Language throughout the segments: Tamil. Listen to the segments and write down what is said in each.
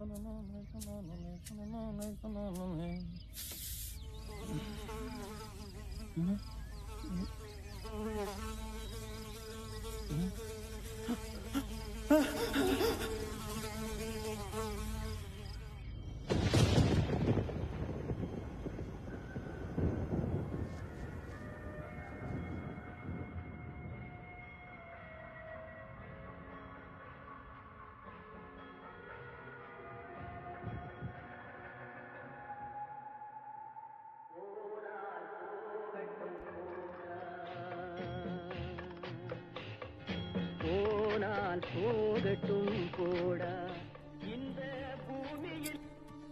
போனால் போகட்டும் போடா இந்த பூமியில்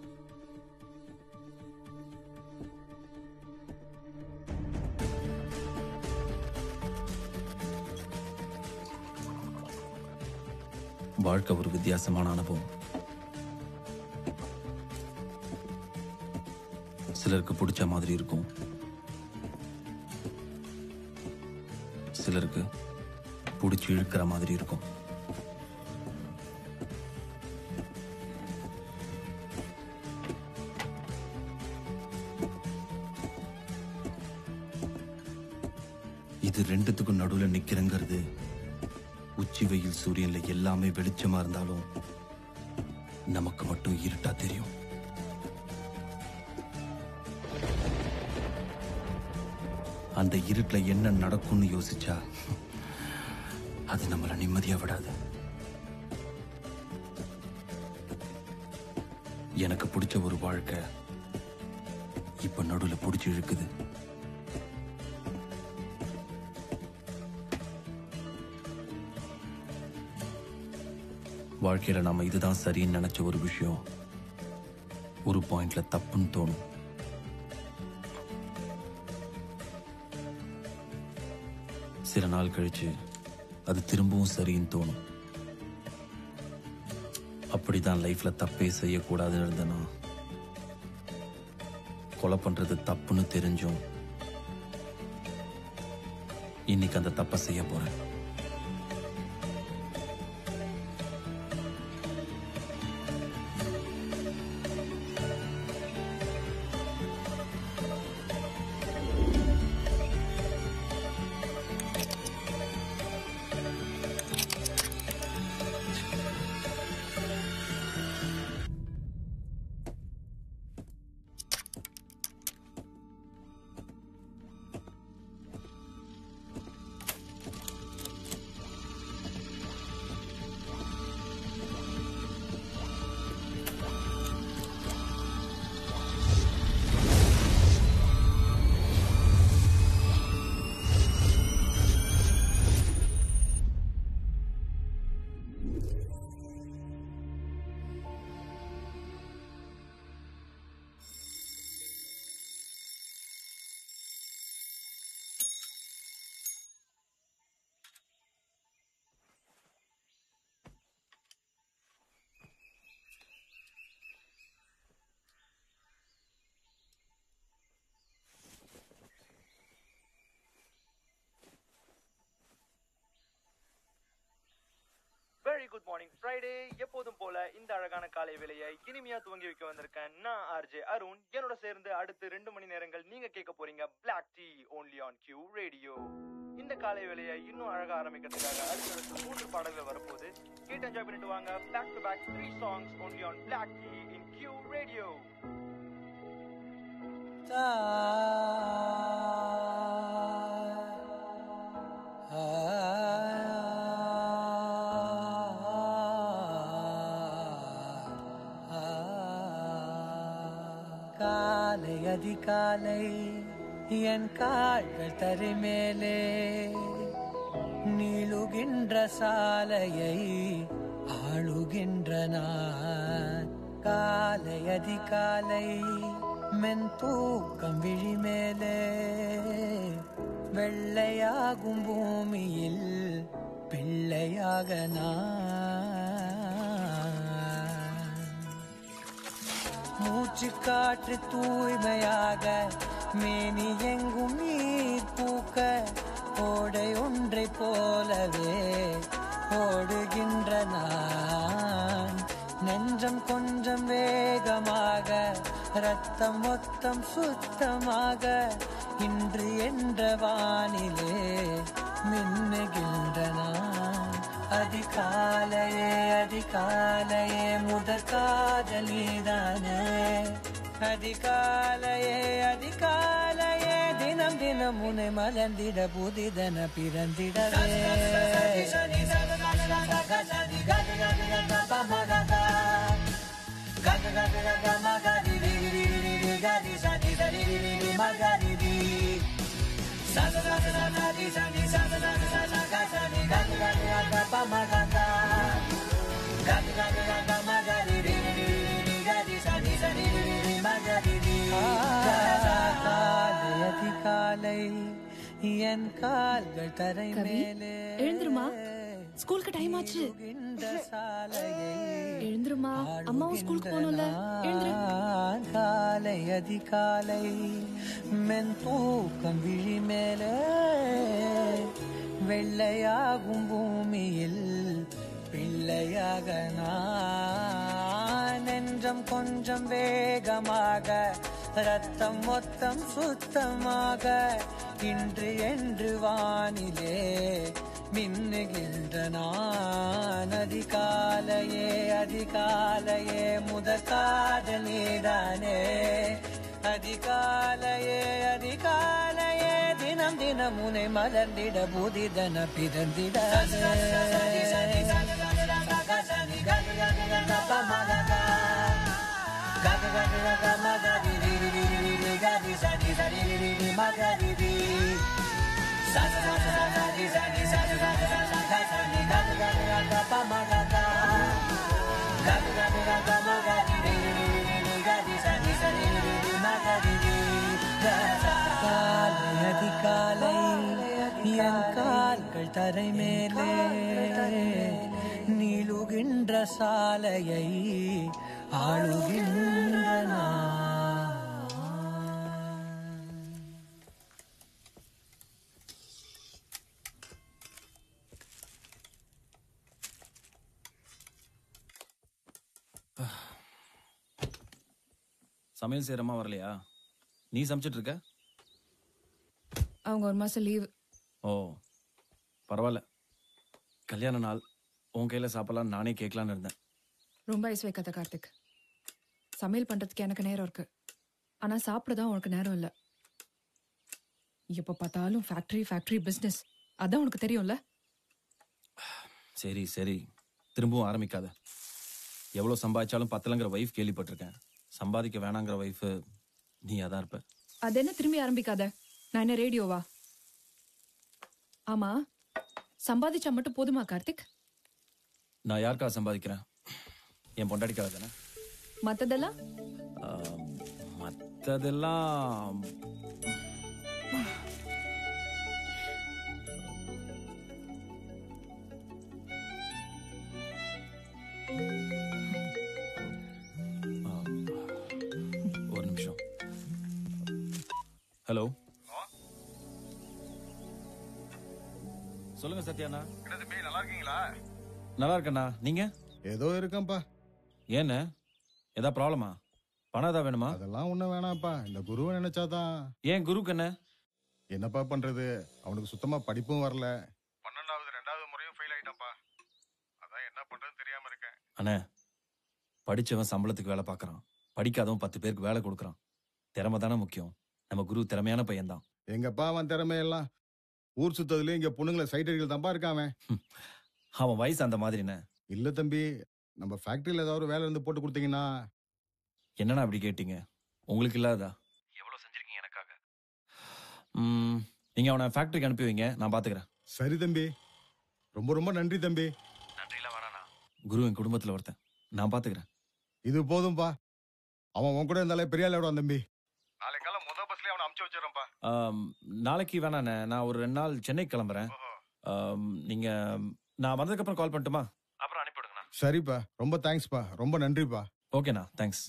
வாழ்க்கை ஒரு வித்தியாசமான அனுபவம் சிலருக்கு பிடிச்ச மாதிரி இருக்கும் சிலருக்கு பிடிச்சி இழுக்கிற மாதிரி இருக்கும் இது ரெண்டுத்துக்கும் நடுவுல நிக்கிறங்கிறது உச்சி வெயில் சூரியன்ல எல்லாமே வெளிச்சமா இருந்தாலும் நமக்கு மட்டும் இருட்டா தெரியும் அந்த இருட்டுல என்ன நடக்கும்னு யோசிச்சா அது நம்மள நிம்மதியா விடாது எனக்கு பிடிச்ச ஒரு வாழ்க்கை இப்ப நடுவுல பிடிச்சி இழுக்குது வாழ்க்கையில நாம இதுதான் சரின்னு நினைச்ச ஒரு விஷயம் ஒரு பாயிண்ட்ல தப்புன்னு தோணும் சில நாள் கழிச்சு அது திரும்பவும் சரின்னு தோணும் அப்படிதான் லைஃப்ல தப்பே செய்யக்கூடாதுன்னு இருந்தேன்னா கொலை பண்றது தப்புன்னு தெரிஞ்சும் இன்னைக்கு அந்த தப்பை செய்ய போறேன் வெரி குட் மார்னிங் ஃப்ரைடே எப்போதும் போல இந்த அழகான காலை வேலையை இனிமையா துவங்கி வைக்க வந்திருக்கேன் நான் ஆர்ஜே அருண் என்னோட சேர்ந்து அடுத்து ரெண்டு மணி நேரங்கள் நீங்க கேட்க போறீங்க black tea only on Q radio இந்த காலை வேலையை இன்னும் அழகா ஆரம்பிக்கிறதுக்காக அடுத்தடுத்து மூன்று பாடல்கள் வரப்போகுது கேட்டு என்ஜாய் பண்ணிட்டு வாங்க back to back three songs only on black tea in Q radio காலை அதிகாலை என் கால்கள் தரிமேலே நீளுகின்ற சாலையை ஆளுகின்ற நான் காலை அதிகாலை மென் தூக்கம் விழிமேலே வெள்ளையாகும் பூமியில் பிள்ளையாக நான் மூச்சு காற்று தூய்மையாக மேனி எங்கும் நீர் பூக்க ஓடை ஒன்றை போலவே ஓடுகின்ற நான் நெஞ்சம் கொஞ்சம் வேகமாக ரத்தம் மொத்தம் சுத்தமாக இன்று என்ற வானிலே மின்னுகின்றன அதிகாலையே அதிகாலையே முதற் காதல் நீதானே அதிகாலையே அதிகாலையே தினம் தினம் உன்னை மலர்ந்திட புதிதன பிறந்திடவே காலை அதிகாலை என் கால்கள் தரை கவி, மேலே எழுந்திருமா. ஸ்கூலுக்கு டைம் ஆச்சு. இந்த சாலையை எழுந்துருமா அம்மாவும் ஸ்கூலுக்கு போகணும்ல எழுந்துரு நான் காலை அதிகாலை மென் தூக்கம் விழி மேலே வெள்ளையாகும் பூமியில் பிள்ளையாக நான் நெஞ்சம் கொஞ்சம் வேகமாக ரத்தம் மொத்தம் சுத்தமாக இன்று என்று வானிலே மின்னுகின்ற நான் அதிகாலையே அதிகாலையே முதற் காதல் நீதானே அதிகாலையே அதிகாலையே தினம் தினம் உனை மலர்ந்திட புதிதன பிறந்திட காலை அதிகாலை என் கால்கள் தரை மேலே நீளுகின்ற சாலையை ஆளுகின்ற நான். சமையல் செய்யறமா வரலையா நீ சமைச்சிட்டு இருக்க அவங்க ஒரு மாசம் லீவ் ஓ பரவாயில்ல கல்யாண நாள் உன் கையில சாப்பிடலாம் நானே கேட்கலான்னு இருந்தேன் ரொம்ப ஐஸ் வைக்காத கார்த்திக் சமையல் பண்றதுக்கு எனக்கு நேரம் இருக்கு ஆனா சாப்பிட தான் உனக்கு நேரம் இல்ல எப்ப பார்த்தாலும் ஃபேக்டரி ஃபேக்டரி பிசினஸ் அதான் உனக்கு தெரியும்ல சரி சரி திரும்பவும் ஆரம்பிக்காத எவ்வளோ சம்பாதிச்சாலும் பத்தலங்கிற வைஃப் கேள்விப்பட்டிருக்கேன் சம்பாதிக்க வேணாங்கிற வைஃப் நீ அதான் இருப்ப அது என்ன திரும்பி ஆரம்பிக்காத நான் என்ன ரேடியோவா ஆமா சம்பாதிச்சா மட்டும் போதுமா கார்த்திக் நான் யாருக்கா சம்பாதிக்கிறேன் என் பொண்டாடிக்காக தானே மத்ததெல்லாம் மற்றதெல்லாம் ஒரு நிமிஷம் ஹலோ சொல்லுங்க சத்யாண்ணா நல்லா இருக்கீங்களா நல்லா இருக்கண்ணா நீங்க ஏதோ இருக்கேன்ப்பா ஏண்ணே ஏதா ப்ராப்ளமா பணம் ஏதாவது வேணுமா அதெல்லாம் ஒண்ணும் வேணாம்ப்பா இந்த குருவை நினைச்சாதான் ஏன் குருக்கு என்ன என்னப்பா பண்றது அவனுக்கு சுத்தமா படிப்பும் வரல பன்னெண்டாவது ரெண்டாவது முறையும் ஃபெயில் ஆயிட்டான்ப்பா அதான் என்ன பண்றதுன்னு தெரியாம இருக்கேன் அண்ணே படிச்சவன் சம்பளத்துக்கு வேலை பார்க்கறான் படிக்காதவன் பத்து பேருக்கு வேலை கொடுக்கறான் திறமை தானே முக்கியம் நம்ம குரு திறமையான பையன்தான் எங்கப்பா அவன் திறமையெல்லாம் ஊர் சுத்ததுலயும் இங்க பொண்ணுங்களை சைட் அடிகள் தான்ப்பா இருக்கான் அவன் அவன் வயசு அந்த மாதிரிண்ணே இல்ல தம்பி நம்ம ஃபேக்டரியில ஏதாவது ஒரு வேலை இருந்து போட்டு கொடுத்தீங்கன்னா என்னண்ணா அப்படி கேட்டீங்க உங்களுக்கு இல்லாததா எவ்வளவு செஞ்சிருக்கீங்க எனக்காக ம், நீங்க அவனை ஃபேக்டரிக்கு அனுப்பி வைங்க நான் பாத்துக்கிறேன் சரி தம்பி ரொம்ப ரொம்ப நன்றி தம்பி நன்றிலாம் வேணாண்ணா குரு என் குடும்பத்துல ஒருத்தன் நான் பாத்துக்கிறேன் இது போதும்பா அவன் உன் கூட இருந்தாலே பெரிய ஆளோட தம்பி நாளைக்கால முத பஸ்லயே அவனை அமுச்சு வச்சிடறேன்ப்பா ஆம், நாளைக்கு வேணாண்ணே நான் ஒரு ரெண்டு நாள் சென்னைக்கு கிளம்புறேன் ஆம், நீங்க நான் வந்ததுக்கப்புறம் கால் பண்ணட்டுமா அப்புறம் அனுப்பிவிடுங்கண்ணா சரிப்பா ரொம்ப தேங்க்ஸ்ப்பா ரொம்ப நன்றிப்பா ஓகேண்ணா தேங்க்ஸ்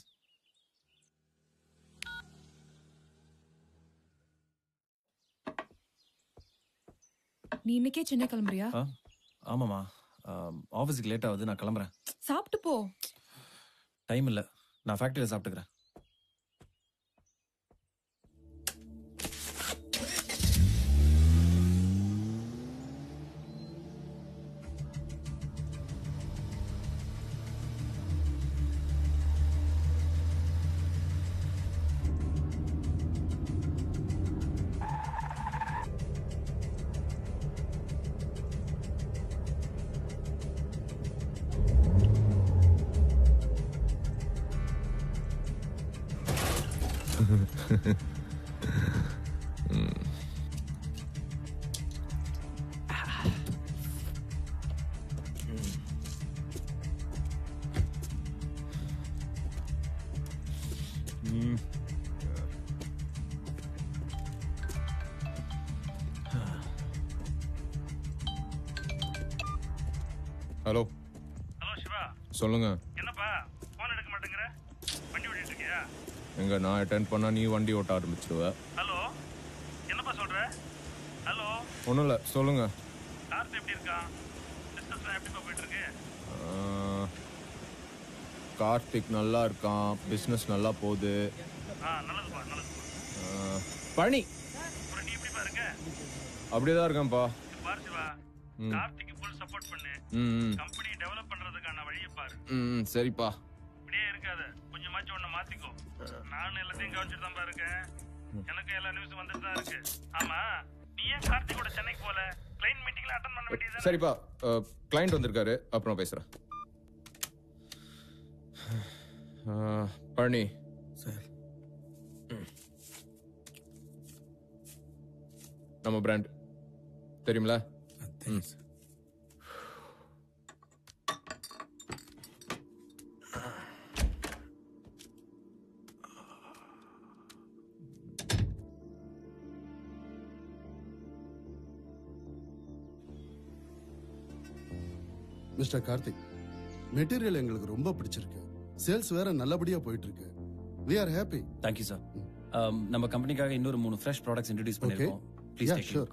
நீ இன்னைக்கே சென்னை கிளம்புறியா ஆ ஆமாம்மா ஆஃபீஸுக்கு லேட் ஆகுது நான் கிளம்புறேன் சாப்பிட்டு போ டைம் இல்லை நான் ஃபேக்ட்ரியில் சாப்பிட்டுக்கிறேன் ஹலோ ஹலோ சிவா சொல்லுங்க என்னப்பா ஃபோன் எடுக்க மாட்டேங்கிற வண்டி ஓட்டிட்டு இருக்கியா எங்க நான் அட்டென்ட் பண்ணா நீ வண்டி ஓட்ட ஆரம்பிச்சிடுவ ஹலோ என்னப்பா சொல்ற ஹலோ ஒன்றும் இல்லை சொல்லுங்க கார்த்தி எப்படி இருக்கான் பிஸ்னஸ்லாம் எப்படிப்பா போயிட்டு இருக்கு ஆஹ், கார்த்திக் நல்லா இருக்கான் பிஸ்னஸ் நல்லா போகுது ஆ நல்லதுப்பா நல்லதுப்பா ஆஹ், பழனி அப்புறம் நீ எப்படிப்பா இருக்க அப்படியே தான் இருக்கேன்ப்பா இது பாரு சிவா ம். கார்த்திக்கு ஃபுல் சப்போர்ட் பண்ணு ம் ம், கம்பெனி டெவலப் பண்றதுக்கான வழியை பாரு ம் ம், சரிப்பா இப்படியே இருக்காத கொஞ்சமாச்சும் ஒண்ணு மாத்திக்கோ நானும் எல்லாத்தையும் கவனிச்சுட்டு தான் இருக்கேன் எனக்கு எல்லா நியூஸும் வந்துட்டு தான் இருக்கு ஆமா நீ ஏன் கார்த்திகோட சென்னைக்கு போல கிளைண்ட் மீட்டிங்ல அட்டன் பண்ண வேண்டியது சரிப்பா கிளைண்ட் வந்திருக்காரு அப்புறம் பேசுகிறேன் பழனி சார் நம்ம பிராண்ட் தெரியுமில தேங்க்ஸ் மிஸ்டர் கார்த்திக் மெட்டீரியல் எங்களுக்கு ரொம்ப பிடிச்சிருக்கு சேல்ஸ் வேற நல்லபடியா போயிட்டு இருக்கு we are happy thank you sir நம்ம கம்பெனிக்காக இன்னொரு மூணு ஃப்ரெஷ் ப்ராடக்ட்ஸ் இன்ட்ரடியூஸ் பண்ணிருக்கோம் please ya take sure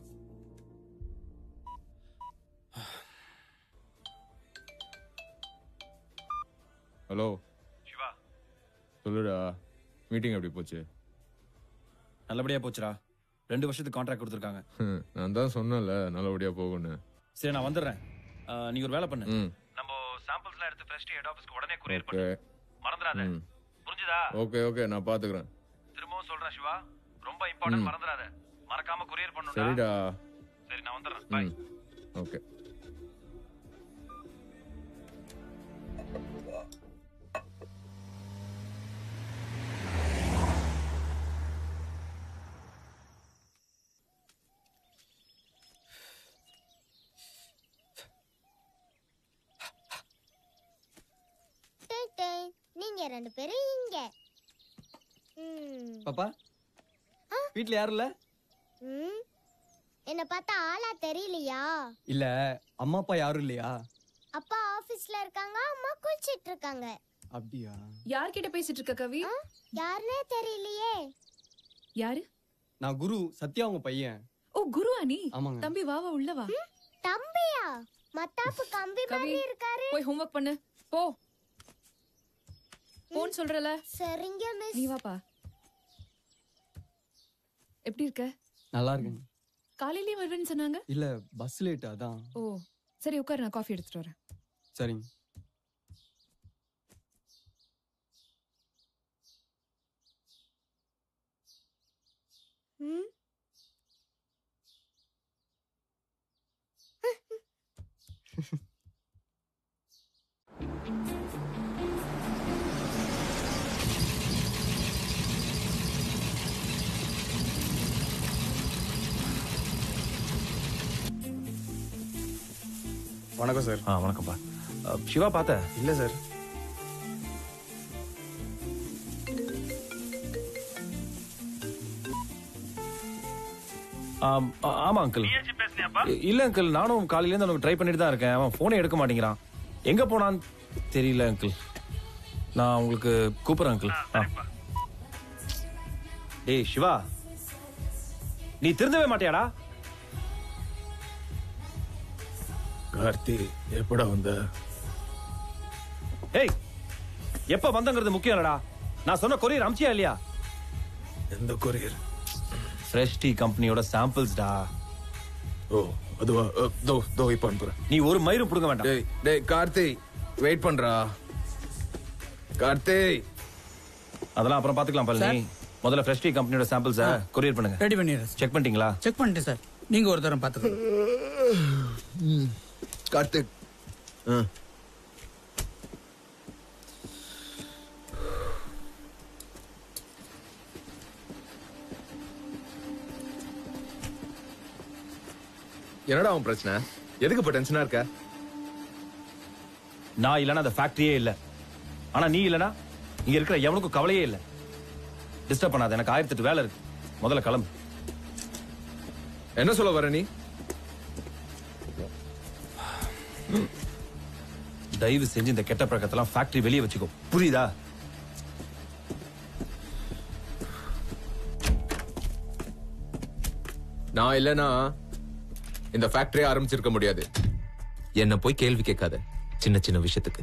hello Siva சொல்லுடா மீட்டிங் எப்படி போச்சு நல்லபடியா போச்சுடா ரெண்டு வருஷத்துக்கு கான்ட்ராக்ட் கொடுத்துருக்காங்க ஹம், நான் தான் சொன்னேன்ல நல்லபடியா போகும்னு சரி நான் வந்துடுறேன் அஹ், நீங்க ஒரு வேலை பண்ணு ம் நம்ம சாம்பிள்ஸ்லாம் எடுத்து ஃபர்ஸ்ட் ஹெட் ஆஃபீஸ்க்கு உடனே ஓகே மறந்துடாத ம் புரிஞ்சுதா ஓகே ஓகே நான் பாத்துக்கிறேன் திரும்பவும் சொல்றேன் சிவா ரொம்ப இம்பார்ட்டன்ட் மறந்துடாத மறக்காம கொரியர் பண்ணுடா சரிடா சரி நான் வந்துடுறேன் ம் ஓகே டேய், டேய், நீங்க ரெண்டு பேரும் இங்க ம், பாப்பா வீட்ல யாரும் இல்ல ம். என்ன பார்த்தா ஆளா தெரியலையா இல்ல அம்மா அப்பா யாரும் இல்லையா அப்பா ஆபீஸ்ல இருக்காங்க அம்மா குளிச்சிட்டு இருக்காங்க அப்படியா யார்கிட்ட பேசிட்டு இருக்க கவி ஆ, யாருன்னே தெரியலையே யாரு நான் குரு சத்யா உங்க பையன் ஓ குருவா நீ ஆமாங்க தம்பி வா வா உள்ள வா தம்பியா மத்தாப்பு கம்பி கவி. மாதிரி இருக்காரு போய் ஹோம்ஒர்க் பண்ணு போ போன் சொல்றல சரிங்க மிஸ் நீ வாப்பா எப்படி இருக்க நல்லா இருக்கேன் காலையிலயே வருவேன்னு சொன்னாங்க இல்ல பஸ் லேட் அதான் ஓ சரி உட்காரு நான் காஃபி எடுத்துட்டு வரேன் சரிங்க ம். வணக்கம் சார் ஆ வணக்கம்ப்பா அஹ், சிவா பார்த்த இல்ல சார் ஆம், ஆ- ஆமா அங்கிள் நீயாச்சு பேசுனியாப்பா இல்ல அங்கிள் நானும் காலையில இருந்து அவனுக்கு ட்ரை பண்ணிட்டு தான் இருக்கேன் அவன் போனே எடுக்க மாட்டேங்கிறான் எங்க போனான்னு தெரியல அங்கிள் நான் உங்களுக்கு கூப்பிடுறேன் அங்கிள் ஆ. டேய் சிவா நீ திருந்தவே மாட்டியாடா கார்த்தி எப்படா வந்த ஏய் எப்ப வந்தங்கிறது முக்கியம் இல்லடா நான் சொன்ன கொரியர் அமிச்சியா இல்லையா எந்த கொரியர் ஃப்ரெஷ் டீ கம்பெனியோட சாம்பிள்ஸ்டா ஓ அதுவா அ, தோ தோ இப்போ அனுப்புறேன் நீ ஒரு மயிரும் புடுங்க வேண்டாம் டேய் டேய் கார்த்தி வெயிட் பண்றா கார்த்தி அதெல்லாம் அப்புறம் பாத்துக்கலாம் பழனி முதல்ல ஃப்ரெஷ் டீ கம்பெனியோட சாம்பிள்ஸ் கொரியர் பண்ணுங்க ரெடி பண்ணிடுறேன் செக் பண்ணிட்டீங்களா செக் பண்ணிட்டேன் சார் நீங்க ஒரு தரம் பார்த்துக்கோங்க கார்த்திக் ஆ என்னடா உன் பிரச்சனை எதுக்கு இப்ப டென்ஷனா இருக்க நான் இல்லனா அந்த ஃபேக்டரியே இல்ல ஆனா நீ இல்லனா இங்க இருக்கிற எவனுக்கும் கவலையே இல்ல டிஸ்டர்ப் பண்ணாத எனக்கு ஆயிரத்தி எட்டு வேலை இருக்கு முதல்ல கிளம்பு என்ன சொல்ல வர நீ தயவு செஞ்சு இந்த கெட்ட பழக்கத்தெல்லாம் ஃபேக்டரி வெளியே வச்சுக்கோ புரியுதா நான் இல்லனா இந்த ஃபேக்டரியை ஆரம்பிச்சிருக்க முடியாது என்ன போய் கேள்வி கேட்காத சின்ன சின்ன விஷயத்துக்கு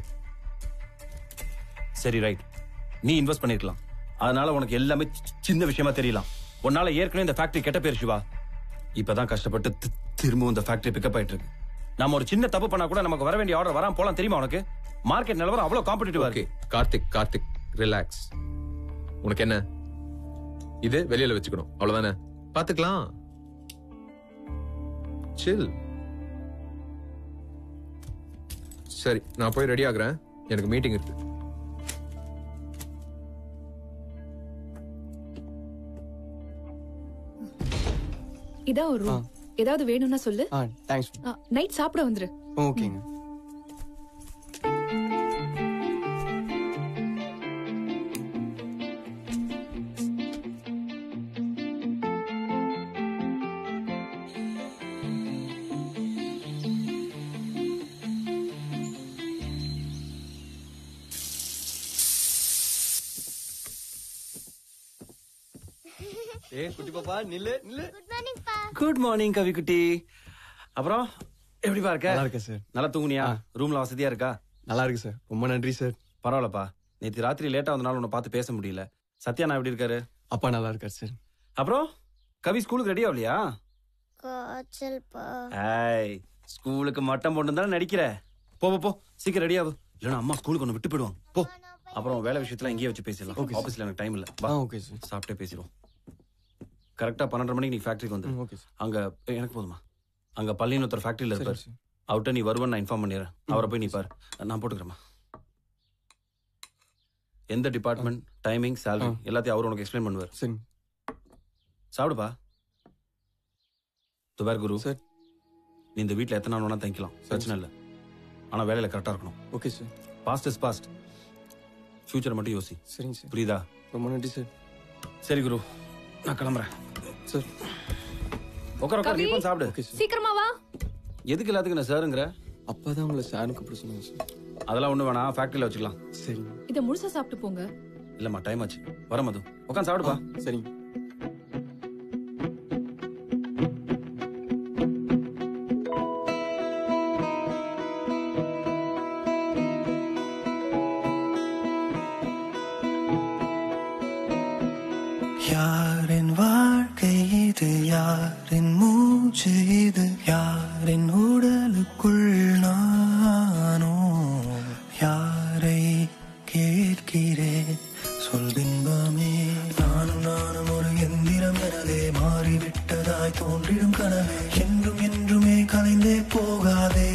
சரி ரைட் நீ இன்வெஸ்ட் பண்ணிருக்கலாம் அதனால உனக்கு எல்லாமே சி- சின்ன விஷயமா தெரியலாம் உன்னால ஏற்கனவே இந்த ஃபேக்டரி கெட்ட பேர் சிவா இப்பதான் கஷ்டப்பட்டு தி- திரும்பவும் இந்த ஃபேக்டரி பிக்கப் ஆயிட்டு இருக்கு நாம ஒரு சின்ன தப்பு பண்ணா கூட நமக்கு வர வேண்டிய ஆர்டர் வராம போலாம் தெரியுமா உனக்கு மார்க்கெட் நிலவரம் அவ்வளவு காம்படிட்டிவா ஓகே இருக்கு கார்த்திக் கார்த்திக் ரிலாக்ஸ் உனக்கு என்ன இது வெளியில வச்சுக்கணும் அவ்வளவுதானே பாத்துக்கலாம் சில் சரி நான் போய் ரெடி ஆகுறேன் எனக்கு மீட்டிங் இருக்கு இதான் ஒரு ரூம் ஏதாவது வேணும்னா சொல்லு ஆ தேங்க்ஸ் நைட் சாப்பிட வந்துரு ஓகேங்க ஏய் குட்டி பாப்பா நில்லு நில்லு குட் மார்னிங் பா குட் மார்னிங் கவி குட்டி அப்புறம் எப்படிப்பா இருக்க நல்லா இருக்கேன் சார் நல்லா தூங்குனியா ரூம்ல வசதியா இருக்கா நல்லா இருக்கு சார் ரொம்ப நன்றி சார் பரவாயில்லப்பா நேற்று ராத்திரி லேட்டா வந்தனால உன்னை பார்த்து பேச முடியல சத்யானா எப்படி இருக்காரு அப்பா நல்லா இருக்காரு சார் அப்புறம் கவி ஸ்கூலுக்கு ரெடி ஆகலையா காய்ச்சல் பா ஏய் ஸ்கூலுக்கு மட்டம் போட்டு தானே நடிக்கிற போ போ, போ சீக்கிரம் ரெடி ஆகு இல்லைன்னா அம்மா ஸ்கூலுக்கு ஒன்று விட்டு போயிடுவாங்க போ அப்புறம் வேலை விஷயத்துல இங்கேயே வச்சு பேசிடலாம் Okay, sir. ஆஃபீஸ்ல எனக்கு டைம் இல்ல வா ஆ ஓகே சார் சாப்பிட்டே பேசிடுவோம் கரெக்டா பன்னெண்டரை மணிக்கு நீ ஃபேக்டரிக்கு வந்து ஓகே சார் அங்க ஏய், எனக்கு போதுமா அங்க பள்ளின்னு ஒருத்தர் ஃபேக்டரியில சரி இருப்பார் சார் அவர்கிட்ட நீ வருவன்னு நான் இன்ஃபார்ம் பண்ணிடுறேன் அவரை போய் நீ பாரு நான் போட்டுக்கிறேம்மா எந்த டிபார்ட்மெண்ட் டைமிங் salary ஆ. எல்லாத்தையும் அவர் உனக்கு எக்ஸ்பிளைன் பண்ணுவார் சரி சாப்பிடுப்பா துபார் குரு சார் நீ இந்த வீட்ல எத்தனை நாள் வேணா தங்கிக்கலாம் பிரச்சனை இல்லை ஆனா வேலையில கரெக்டா இருக்கணும் okay sir past is past ஃபியூச்சரை மட்டும் யோசி சரிங்க சார் புரியுதா ரொம்ப நன்றி சார் சரி குரு நான் கிளம்புறேன் சார் உட்கார உட்கார நீ கவி. உட்கார்ந்து சாப்பிடு ஓகே சார் சீக்கிரமா வா எதுக்கு எல்லாத்துக்கும் நான் சாருங்கிற அப்பா தான் உங்களை சார்னு கூப்பிட சொன்னாங்க சார் அதெல்லாம் ஒண்ணு வேணாம் ஃபேக்டரியில வச்சுக்கலாம் சரிங்க இத முழுசா சாப்பிட்டு போங்க இல்லம்மா டைம் ஆச்சு வர மது உட்காந்து சாப்பிடுப்பா சரிங்க யாரின் வாழ்க்கை இது யாரின் மூச்சு இது யாரின் உடலுக்குள் நானோ யாரை கேட்கிறேன் சொல் பின்பமே நானும் நானும் ஒரு எந்திரம் எனவே மாறிவிட்டதாய் தோன்றிடும் கனவே என்றும் என்றுமே கலைந்தே போகாதே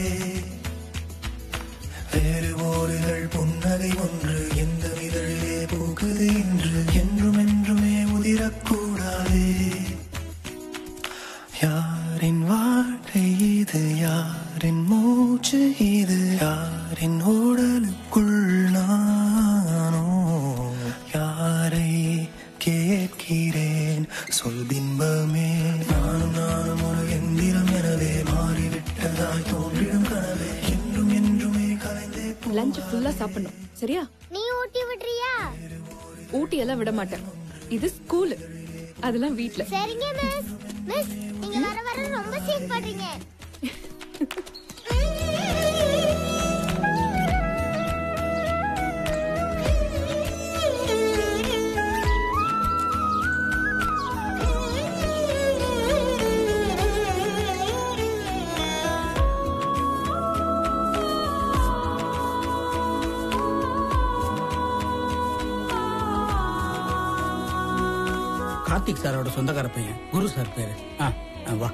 வேறு ஓடுகள் புன்னகை ஒன்று எந்த இதழிலே போகுது என்று என்றும் என்றுமே உதிரக்கூடாதே யாரின் வாழ்க்கை இது யாரின் மூச்சு இது யாரின் உடலுக்குள் நானோ யாரை கேட்கிறேன் சொல் பின்பமே நானும் நானும் ஒரு எந்திரம் எனவே மாறிவிட்டதாய் தோன்றிடும் கனவே என்றும் என்றுமே கலைந்தே லஞ்ச் ஃபுல்லா சாப்பிடணும் சரியா நீ ஊட்டி விடுறியா ஊட்டி எல்லாம் விட மாட்டேன் இது ஸ்கூல் அதெல்லாம் வீட்ல சரிங்க மிஸ் மிஸ் நீங்க வர வர ரொம்ப சீன் பண்றீங்க கார்த்திக் சாரோட சொந்தக்கார பையன் குரு சார் பேரு ஆ ஆ, வா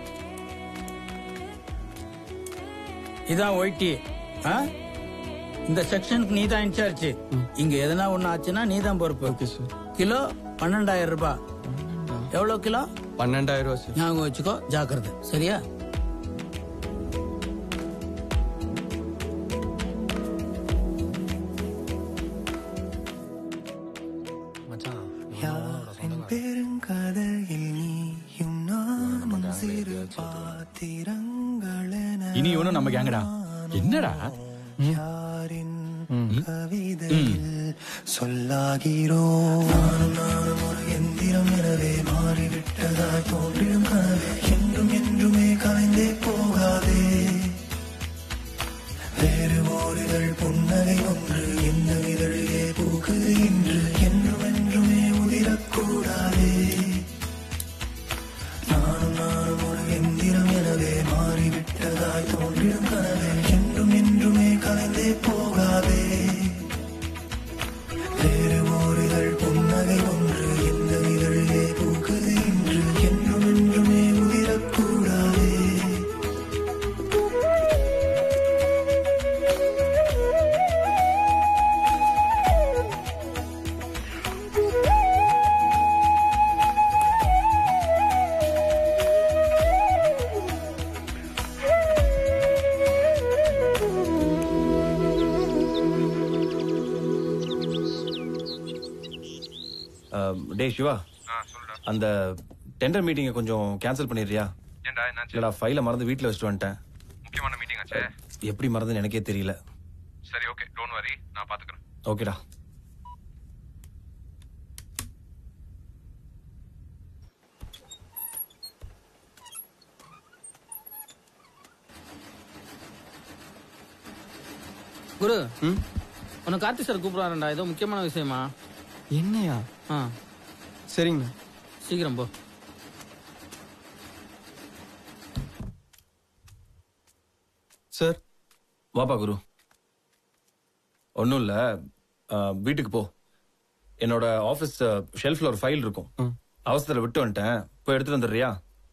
இதான் ஒயிட்டி ஆ இந்த செக்ஷனுக்கு நீ தான் இன்சார்ஜ் இங்க எதனா ஒண்ணு ஆச்சுன்னா நீ தான் பொறுப்பு கிலோ பன்னெண்டாயிரம் ரூபாய் எவ்வளவு கிலோ பன்னெண்டாயிரம் ரூபா சார் ஞாபகம் வச்சுக்கோ ஜாக்கிரதை சரியா யாரின் பெருங்கதையில் நீயும் நானும் சிறு பாத்திரங்களென இனி இவனும் நம்ம கேங்கடா என்னடா யாரின் கவிதையில் சொல்லாகிறோம் நானும் நானும் ஒரு எந்திரம் எனவே மாறிவிட்டதாய் தோன்றிடும் கனவே என்றும் என்றுமே கலைந்தே போகாதே வேறு ஓரிதழ் புன்னகை ஒன்று இந்த இதழிலே பூக்குது இன்று என்றும் என்றுமே உதிரக்கூடாதே நானும் நானும் ஒரு எந்திரம் எனவே மாறிவிட்டதாய் தோன்றிடும் கனவே என்றும் என்றுமே கலைந்தே போகாதே வேறு ஓரிதழ் புன்னகை ஒன்று இந்த இதழிலே பூக்குது இன்று என்றும் என்றுமே உதிரக்கூடாதே டே சிவா அந்த டெண்டர் மீட்டிங்கை கொஞ்சம் கேன்சல் பண்ணிடுறியா ஏன்டா என்னாச்சு இல்லடா ஃபைலை மறந்து வீட்டில் வச்சுட்டு வந்துட்டேன் முக்கியமான மீட்டிங் ஆச்சே எப்படி மறந்துன்னு எனக்கே தெரியல சரி ஓகே டோன்ட் வரி நான் பாத்துக்கிறேன் ஓகேடா குரு உன்னை கார்த்திக் சார் கூப்பிடுறாருடா ஏதோ முக்கியமான விஷயமா என்னையா ஆ சரிங்கண்ணா சீக்கிரம் போ சார் வாப்பா குரு ஒன்றும் இல்லை வீட்டுக்கு போ என்னோட ஆஃபீஸ் ஷெல்ஃபில் ஒரு ஃபைல் இருக்கும் அவசரத்தில் விட்டு வந்துட்டேன் போய் எடுத்துட்டு வந்துடுறியா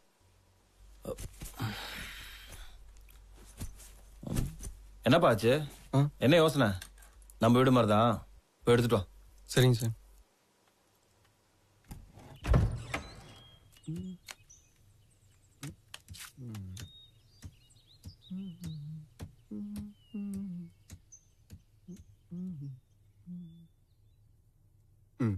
என்னப்பா ஆச்சு என்ன யோசனை நம்ம வீடு மாதிரி தான் போய் எடுத்துட்டு வா சரிங்க சார் ம்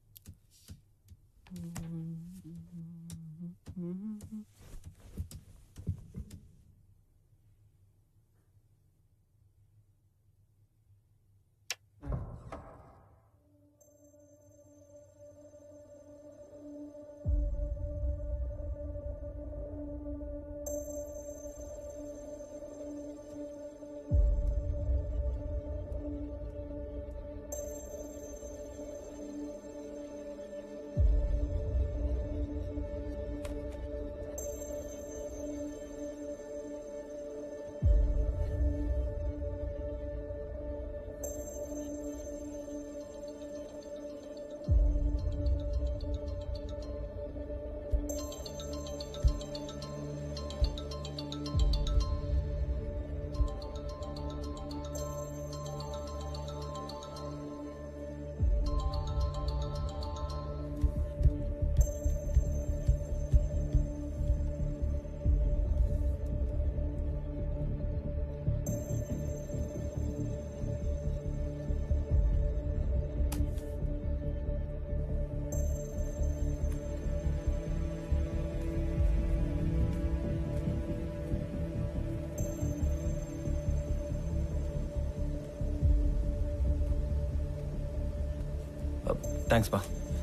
தேங்க்ஸ்ப்பா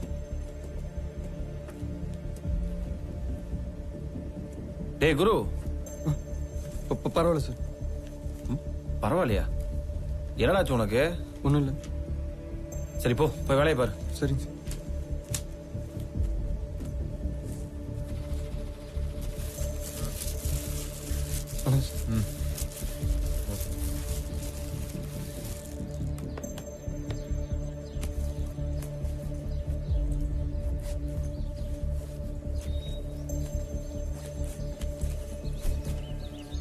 டேய் குரு பரவாயில்ல சார் பரவாயில்லையா என்னடாச்சு உனக்கு ஒன்றும் இல்லை சரி போ போய் வேலையை பாரு சரிங்க சார் வணக்கம் சார்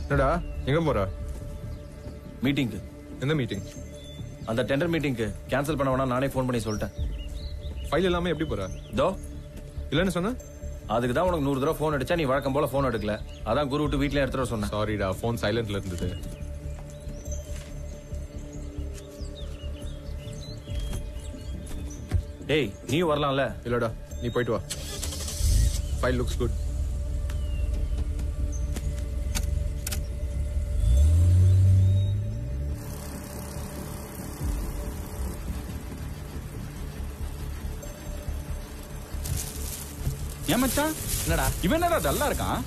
என்னடா எங்க போற மீட்டிங்க்கு எந்த மீட்டிங் அந்த டெண்டர் மீட்டிங்க்கு கேன்சல் பண்ண வேணாம் நானே ஃபோன் பண்ணி சொல்லிட்டேன் ஃபைல் இல்லாம எப்படி போற தோ இல்லன்னு சொன்ன அதுக்கு தான் உனக்கு நூறு தடவை ஃபோன் அடிச்சா நீ வழக்கம் போல ஃபோன் எடுக்கல அதான் குரு விட்டு வீட்லயே எடுத்துட்டு வர சொன்னேன் சாரிடா ஃபோன் சைலண்ட்ல இருந்தது டேய் நீ வரலாம்ல இல்லடா நீ போயிட்டு வா ஃபைல் லுக்ஸ் குட் ஏன் மச்சான் என்னடா இவன் என்னடா டல்லா இருக்கான்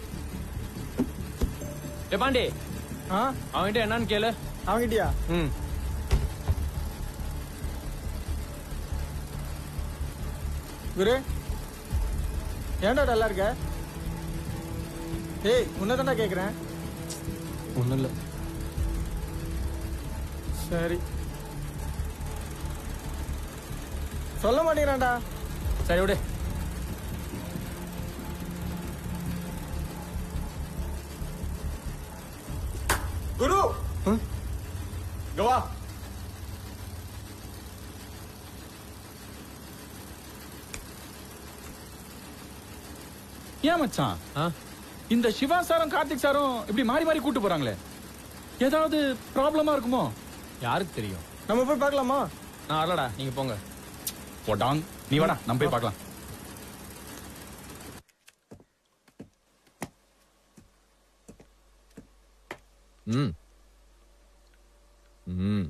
ஏ பாண்டி ஆ அவன்கிட்ட என்னன்னு கேளு அவங்கிட்டயா ம் குரு ஏன்டா டல்லா இருக்க ஏய் உன்னதான்டா கேக்குறேன் ஒன்றும் இல்லை சரி சொல்ல மாட்டேங்கிறான்டா சரி விடு குரு இங்க வா ஏன் மச்சான் இந்த சிவா சாரும் கார்த்திக் சாரும் இப்படி மாறி மாறி கூட்டு போறாங்களே ஏதாவது ப்ராப்ளமா இருக்குமோ யாருக்கு தெரியும் நம்ம போய் பார்க்கலாமா நான் வரலடா நீங்க போங்க போட்டாங் நீ வாடா நம்ம போய் பார்க்கலாம் ம் ம்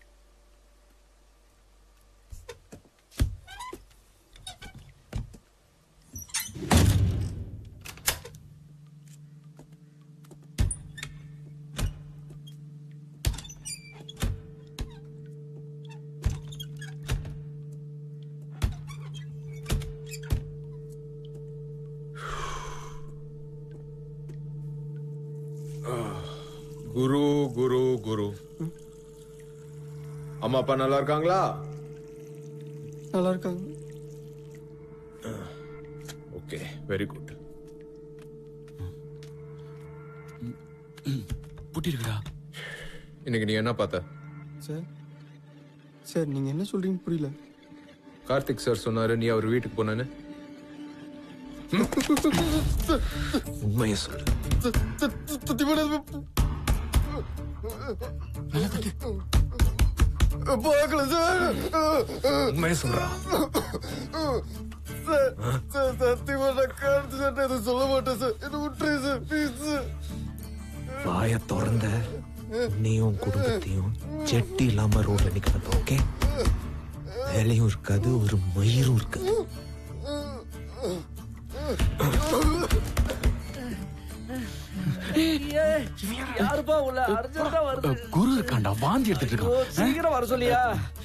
குரு குரு குரு அம்மா அப்பா நல்லா இருக்காங்களா நல்லா இருக்காங்க ஓகே வெரி குட் புட்டி இருக்குடா இன்னைக்கு நீ என்ன பார்த்த சார் சார் நீங்க என்ன சொல்றீங்க புரியல கார்த்திக் சார் சொன்னாரு நீ அவர் வீட்டுக்கு போனேன்னு உண்மையை சொல்லு பார்க்கல சார் உண்மையை சொல்றா சார் சார் சத்தியமா நான் கார்த்தி சார் எதுவும் சொல்ல மாட்டேன் சார் என்ன விட்டுரு சார் ப்ளீஸ் சார் வாய திறந்த உன்னையும் குடும்பத்தையும் செட்டி இல்லாம ரோட்ல நிக்கிறது ஓகே வேலையும் இருக்காது ஒரு மயிரும் இருக்காது யாருப்பா உள்ள அர்ஜென்டா வருது குரு இருக்கான்டா வாந்தி எடுத்துட்டு ஓ, இருக்கான் சீக்கிரம் வர சொல்லியா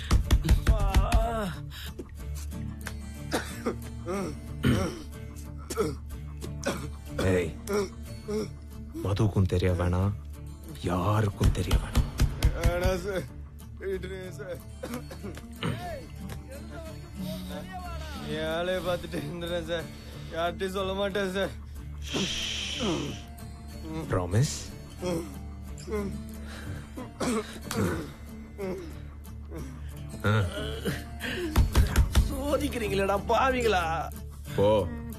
ஏய் மதுவுக்கும் தெரிய வேணாம் யாருக்கும் தெரிய வேணாம் வேணாம் சார் விட்டுருங்க சார் என் ஆளைய பார்த்துட்டு இருந்துறேன் சார் யார்கிட்டயும் சொல்ல மாட்டேன் சார் ப்ராமிஸ் சோதிக்கிறீங்களேடா பாவிங்களா போ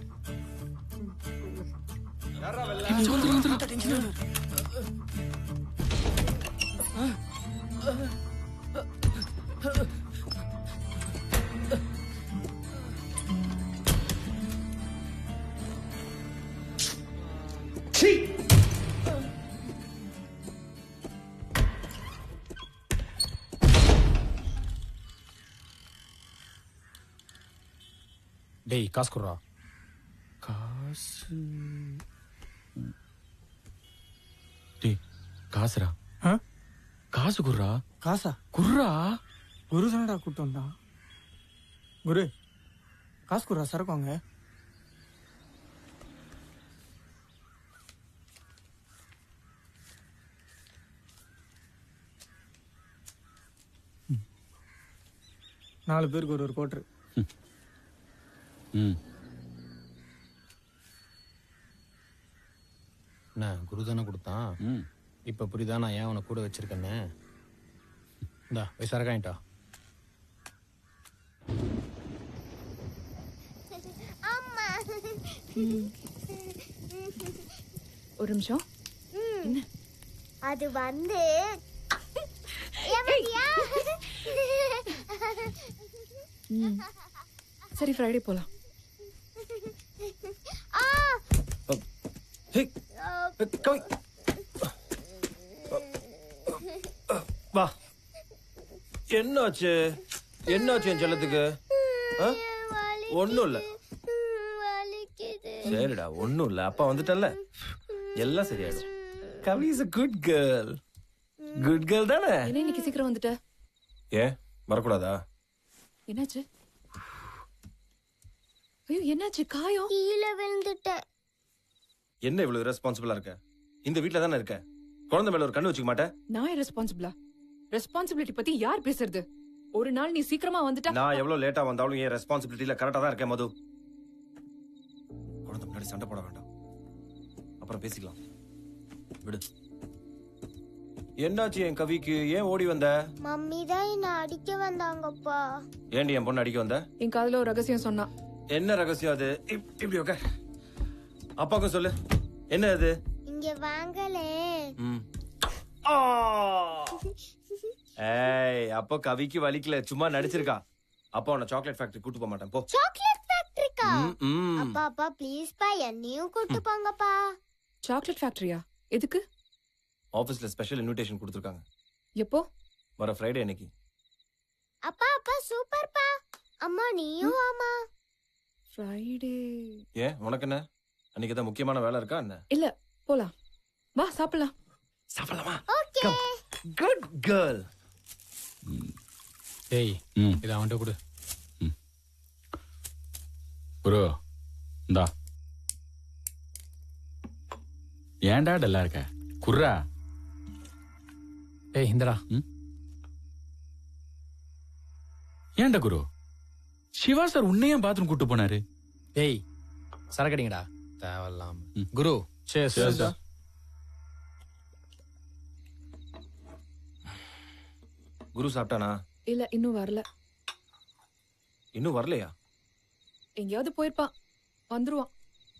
டேய் காசு குடுறா காசு டேய் காசுடா காசு குடுறா காசா குர்ரா குரு தானடா கூட்டு வந்தான் குரு காசு குடுறா சரக்கு வாங்க நாலு பேருக்கு ஒரு ஒரு கோட்ரு ம் என்ன குரு தானே கொடுத்தான் இப்ப புரியுதா நான் ஏன் உன கூட வச்சிருக்கேன்னு இந்தா போய் சரக்காயிட்டா அம்மா ஒரு நிமிஷம் ம். அது வந்து எவன்யா? ம். சரி ஃப்ரைடே போலாம் ஆ கவி வா என்னாச்சு என்னாச்சு என் செல்லத்துக்கு ஆ? ஒண்ணும் இல்ல வலிக்குது சரிடா ஒண்ணும் இல்ல அப்பா வந்துட்டல்ல எல்லாம் சரியாயிடும் Kavi is a good girl good girl தானே என்ன இன்னைக்கு சீக்கிரம் வந்துட்ட ஏன் வரக்கூடாதா என்னாச்சு ஐயோ என்னாச்சு காயம் கீழே விழுந்துட்டேன் என்ன இவ்வளவு ரெஸ்பான்சிபிளா இருக்க இந்த வீட்ல தானே இருக்க குழந்தை மேல ஒரு கண்ணு வச்சுக்க மாட்டேன் நான் ரெஸ்பான்சிபிளா ரெஸ்பான்சிபிலிட்டி பத்தி யார் பேசுறது ஒரு நாள் நீ சீக்கிரமா வந்துட்டா நான் எவ்வளவு லேட்டா வந்தாலும் என் ரெஸ்பான்சிபிலிட்டில கரெக்டா தான் இருக்கேன் மது குழந்தை முன்னாடி சண்டை போட வேண்டாம் அப்புறம் பேசிக்கலாம் விடு என்னாச்சு என் கவிக்கு ஏன் ஓடி வந்த மம்மி தான் என்ன அடிக்க வந்தாங்கப்பா ஏண்டி என் பொண்ணு அடிக்க வந்த என் காதுல ஒரு ரகசியம் சொன்னான் என்ன ரகசியம் அது இப்- இப்படி உட்கார் அப்பாவுக்கும் சொல்லு என்ன அது இங்க வாங்கலே ம். ஆ! ஏய் அப்போ கவிக்கு வலிக்கல சும்மா நடிச்சிருக்கா அப்பா உன்னை சாக்லேட் ஃபேக்டரி கூட்டு போக மாட்டேன் போ சாக்லேட் ஃபேக்டரிக்கா ம், ம். அப்பா அப்பா ப்ளீஸ் பா என்னையும் கூட்டு போங்கப்பா சாக்லேட் ஃபேக்டரியா எதுக்கு ஆபீஸ்ல ஸ்பெஷல் இன்விடேஷன் கொடுத்துருக்காங்க எப்போ வர ஃப்ரைடே அன்னைக்கு அப்பா அப்பா சூப்பர் பா அம்மா நீயும் ஆமா ஃப்ரைடே ஏன் உனக்கு என்ன அன்னைக்கு தான் முக்கியமான வேலை இருக்கா என்ன இல்ல போலாம் வா சாப்பிடலாம் சாப்பிடலாமா ஓகே குட் கேர்ள் டேய் இதை அவன்கிட்ட கொடு குரு இந்தா ஏன்டா டல்லா இருக்க குர்ரா டேய் இந்தடா ஏன்டா குரு சிவா சார் உன்னையும் பாத்ரூம் கூட்டு போனாரு டேய் சரக்கடிங்கடா தேவையில்லாம குரு சேஸ் Cheers, sir. குரு சாப்பிட்டானா இல்ல இன்னும் வரல இன்னும் வரலையா எங்கேயாவது போயிருப்பான் வந்துருவான்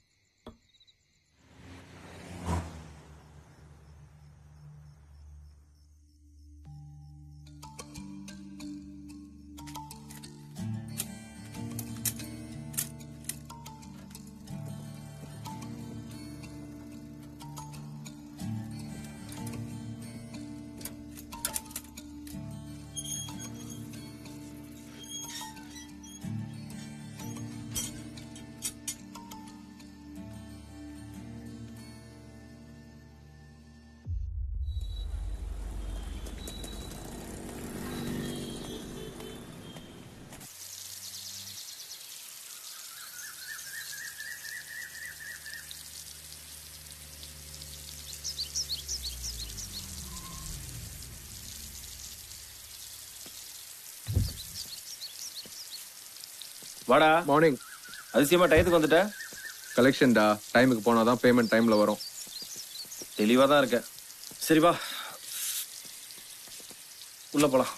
வாடா மார்னிங் அதிசயமா டயத்துக்கு வந்துட்ட கலெக்ஷன்டா டைமுக்கு போனாதான் பேமெண்ட் டைம்ல வரும் தெளிவா தான் இருக்க சரி வா உள்ள போலாம்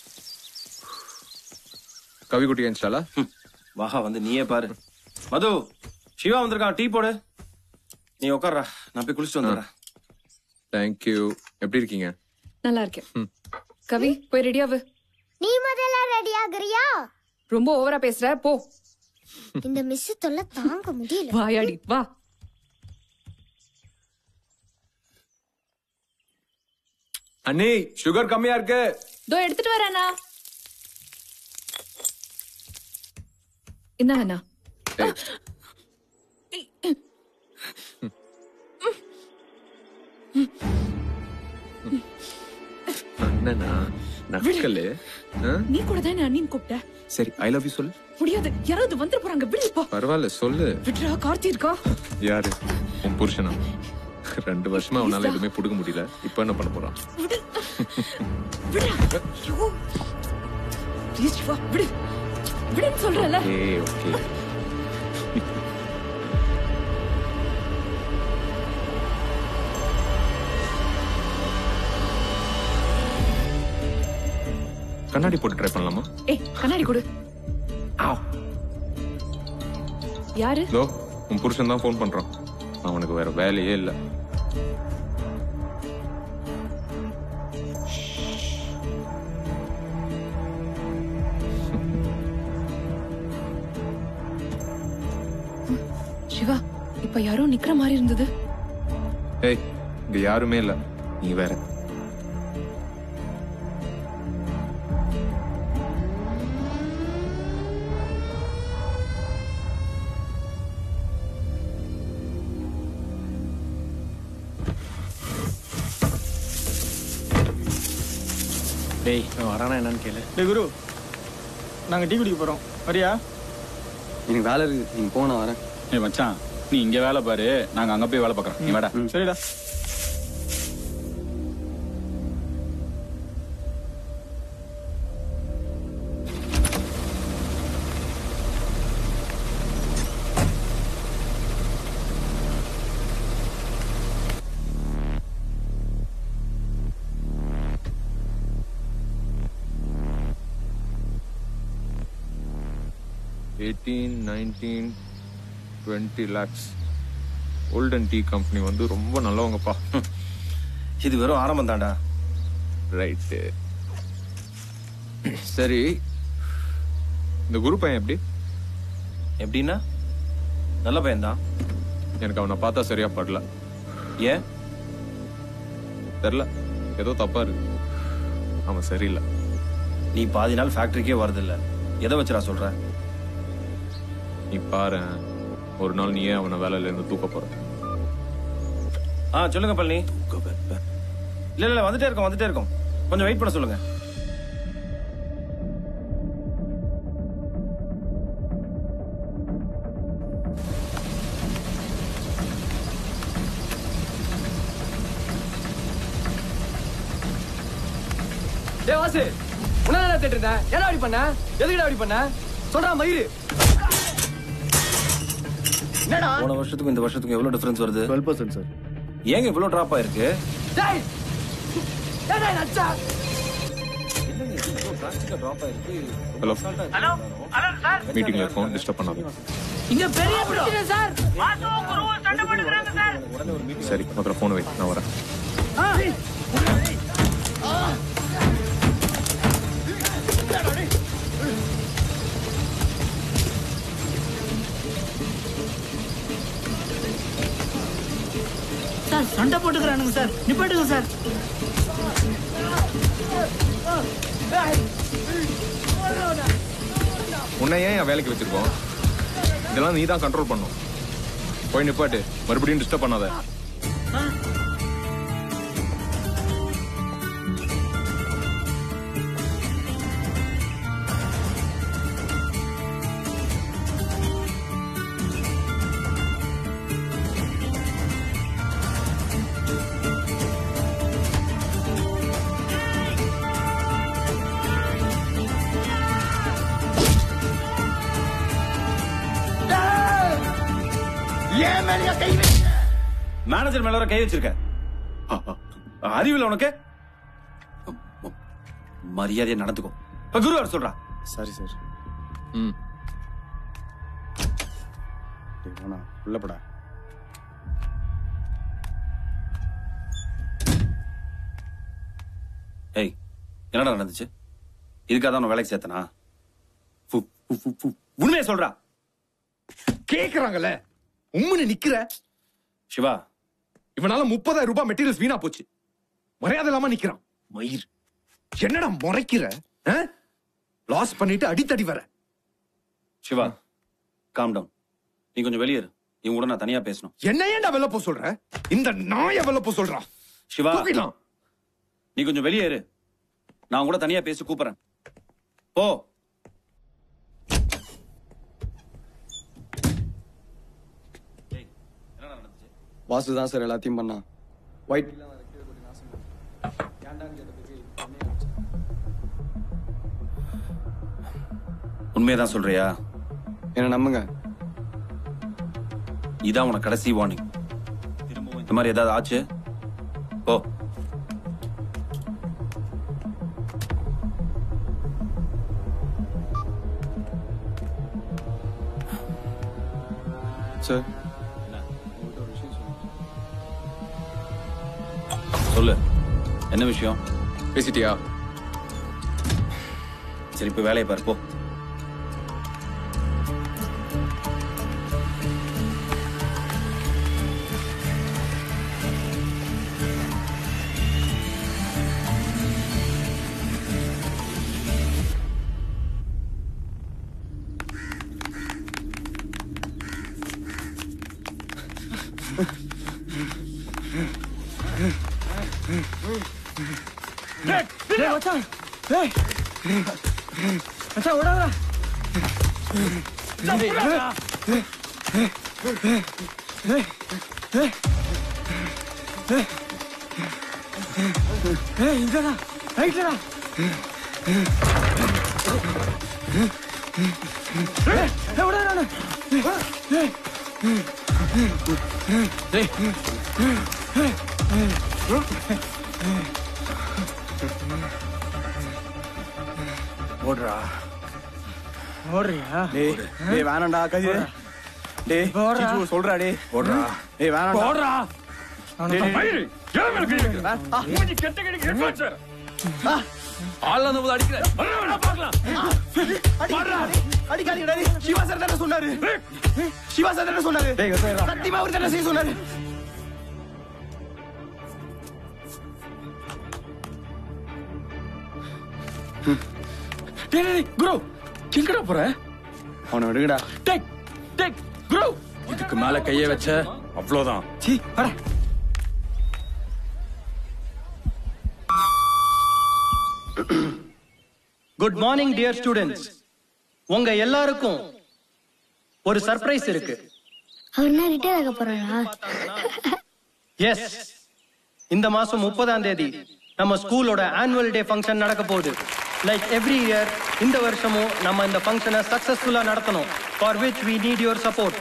கவிக்குட்டி ஏன்ச்சாலா வாஹா வந்து நீயே பாரு மது சிவா வந்திருக்கான் டீ போடு நீ உட்கார்றா நான் போய் குளிச்சுட்டு வந்துடுறேன் தேங்க்யூ எப்படி இருக்கீங்க நல்லா இருக்கேன் கவி போய் ரெடியாவு நீ முதல்ல ரெடி ஆகுறியா ரொம்ப ஓவரா பேசுற போ இந்த மிஸ் தொல்லை தாங்க முடியல வாயாடி வா அண்ணே சுகர் கம்மியா இருக்கு இதோ எடுத்துட்டு வரேண்ணா என்ன அண்ணா அண்ணனா நக்கலு ஆ? நீ கூட தானே அண்ணின்னு கூப்பிட்ட சரி ஐ லவ் யூ சொல்லு முடியாது யாராவது வந்துட போறாங்க விடுப்பா பரவாயில்ல சொல்லு விட்றா கார்த்தி இருக்கா யாரு உன் புருஷனா ரெண்டு வருஷமா அவனால எதுவுமே புடுங்க முடியல இப்ப என்ன பண்ண போறான் விடு விடு ஐயோ ப்ளீஸ் சிவா விடு விடுன்னு சொல்றல ஏய் ஓகே கண்ணாடி போட்டு ட்ரை பண்ணலாமா ஏய் கண்ணாடி கொடு யாரு இதோ உன் புருஷன் தான் ஃபோன் பண்றான் அவனுக்கு வேற வேலையே இல்ல சிவா இப்ப யாரோ நிக்கிற மாதிரி இருந்தது ஏய் இங்க யாருமே இல்ல நீ வேற டேய் அவன் வரானா என்னன்னு கேளு டேய் குரு நாங்க டீ குடிக்க போறோம் வரியா எனக்கு வேலை இருக்கு நீங்க போன வரேன் ஏய் மச்சான் நீ இங்க வேலை பாரு நாங்க அங்க போய் வேலை பார்க்கறோம் நீ வாடா சரிடா எயிட்டீன் நைன்டீன் டுவெண்ட்டி லேக்ஸ் ஓல்டன் டீ கம்பெனி வந்து ரொம்ப நல்லவங்கப்பா இது வெறும் ஆரம்பம் தான்டா ரைட்டு சரி இந்த குரு பையன் எப்படி எப்படின்னா நல்ல பையன்தான் எனக்கு அவனை பார்த்தா சரியா படல ஏன் தெரில ஏதோ தப்பா இருக்கு அவன் சரியில்லை நீ பாதி நாள் ஃபேக்டரிக்கே வரதில்ல எதை வச்சுடா சொல்ற நீ பாரு ஒரு நாள் நீயே அவனை வேலையில இருந்து தூக்க போற ஆ சொல்லுங்க பழனி இல்ல இல்ல வந்துட்டே இருக்கோம் வந்துட்டே இருக்கோம் கொஞ்சம் வெயிட் பண்ண சொல்லுங்க டேய் வாசு உன்னால தேட்டு இருந்தேன் ஏன்னா அப்படி பண்ண எதுக்குடா அப்படி பண்ண சொல்றா மயிறு என்னடா போன வருஷத்துக்கும் இந்த வருஷத்துக்கும் எவ்வளவு டிஃபரன்ஸ் வருது டுவெல் பர்சன்ட் சார் ஏங்க இவ்வளவு டிராப் ஆயிருக்கு டேய் ஏடா நச்சா ஹலோ ஹலோ ஹலோ சார் மீட்டிங்ல இருக்கோம் டிஸ்டர்ப் பண்ணாத இங்க பெரிய பிரச்சனை சார் வாசுவும் குருவும் சண்டை போட்டுக்கிறாங்க சார் சரி முதல்ல போன் வை நான் வரேன் சார் சண்டை போட்டுக்கிறானுங்க சார் நிப்பாட்டுங்க சார் உன்னை ஏன் என் வேலைக்கு வச்சிருக்கோம் இதெல்லாம் நீ தான் கண்ட்ரோல் பண்ணும் போய் நிப்பாட்டு மறுபடியும் டிஸ்டர்ப் பண்ணாத ஏன் மேலயா கை மேனேஜர் மேல வர கை வச்சிருக்க அறிவில் உனக்கு மரியாதையா நடந்துக்கோ இப்ப குரு வர சொல்றா சரி சார் ம் வேணா உள்ளப்படா ஏய் என்னடா நடந்துச்சு இதுக்காக தான் உன்னை வேலைக்கு சேர்த்தனா ஃபு- ஃபு- ஃபு- ஃபு- உண்மையை சொல்றா கேக்குறாங்கல்ல உம்முன்னு நிக்கிற சிவா இவனால முப்பதாயிரம் ரூபாய் மெட்டீரியல்ஸ் வீணா போச்சு மரியாதை இல்லாம நிக்கிறான் மயிர் என்னடா முறைக்கிற லாஸ் பண்ணிட்டு அடித்தடி வர சிவா காம் டவுன் நீ கொஞ்சம் வெளியேறு இவங்க கூட நான் தனியா பேசணும் என்ன ஏன்டா வெளில போ சொல்ற இந்த நாய வெளில போ சொல்றான் சிவா தூக்கிடலாம். நீ கொஞ்சம் வெளியேறு நான் கூட தனியா பேசி கூப்பிடுறேன் போ வாசு தான் சார் எல்லாத்தையும் பண்ணான் ஒயிட் உண்மையதான் சொல்றியா என்ன நம்புங்க இதான் உனக்கு கடைசி வார்னிங் திரும்பவும் இந்த மாதிரி ஏதாவது ஆச்சு போ சார் சொல்லு என்ன விஷயம் பேசிட்டியா சரி இப்ப வேலையை பாரு போ டேய், டேய், மச்சான். டேய். மச்சான், விடாதடா. மச்சான், விடாதடா. டேய், டேய், டேய், டேய். டேய். டேய், இங்கடா. ரைட்லடா. டேய், டேய், விடாதடா அவனை. டேய். டேய். டேய். ஓடுறா ஓடுறியா டேய் டேய் வேணாம்டா கதிர் டேய் ஓடுறா. சிச்சு சொல்றா டேய் ஓடுறா டேய் வேணாம்டா ஓடுறா. டேய், டேய், மயிரு, ஏன் மேல கை வைக்கிற? ஆ, மூஞ்சி கெட்ட கடிக்கு ஹெட் வாட்சர் ஆள் அந்த போது அடிக்கிற பார்க்கலாம் அடிக்காதீங்கடா டேய். சிவா சார் தானே சொன்னாரு சிவா சார் தானே சொன்னாரு சத்தியமா அவர் தானே செய்ய சொன்னாரு டேய் டேய், குரு எங்கடா போற அவனை விடுங்கடா டேய் டேய் குரு இதுக்கு மேல கைய வச்ச அவ்வளவுதான் சீ வர குட் மார்னிங் டியர் ஸ்டூடெண்ட்ஸ் உங்க எல்லாருக்கும் ஒரு சர்ப்ரைஸ் இருக்கு அவர்னா ரிட்டையர் ஆக போறாரா எஸ் இந்த மாசம் முப்பதாம் தேதி நம்ம ஸ்கூலோட ஆனுவல் டே ஃபங்க்ஷன் நடக்க போகுது லைக் எவ்ரி இயர் இந்த வருஷமும் நம்ம இந்த ஃபங்க்ஷனை சக்சஸ்ஃபுல்லா நடத்தணும் for which we need your support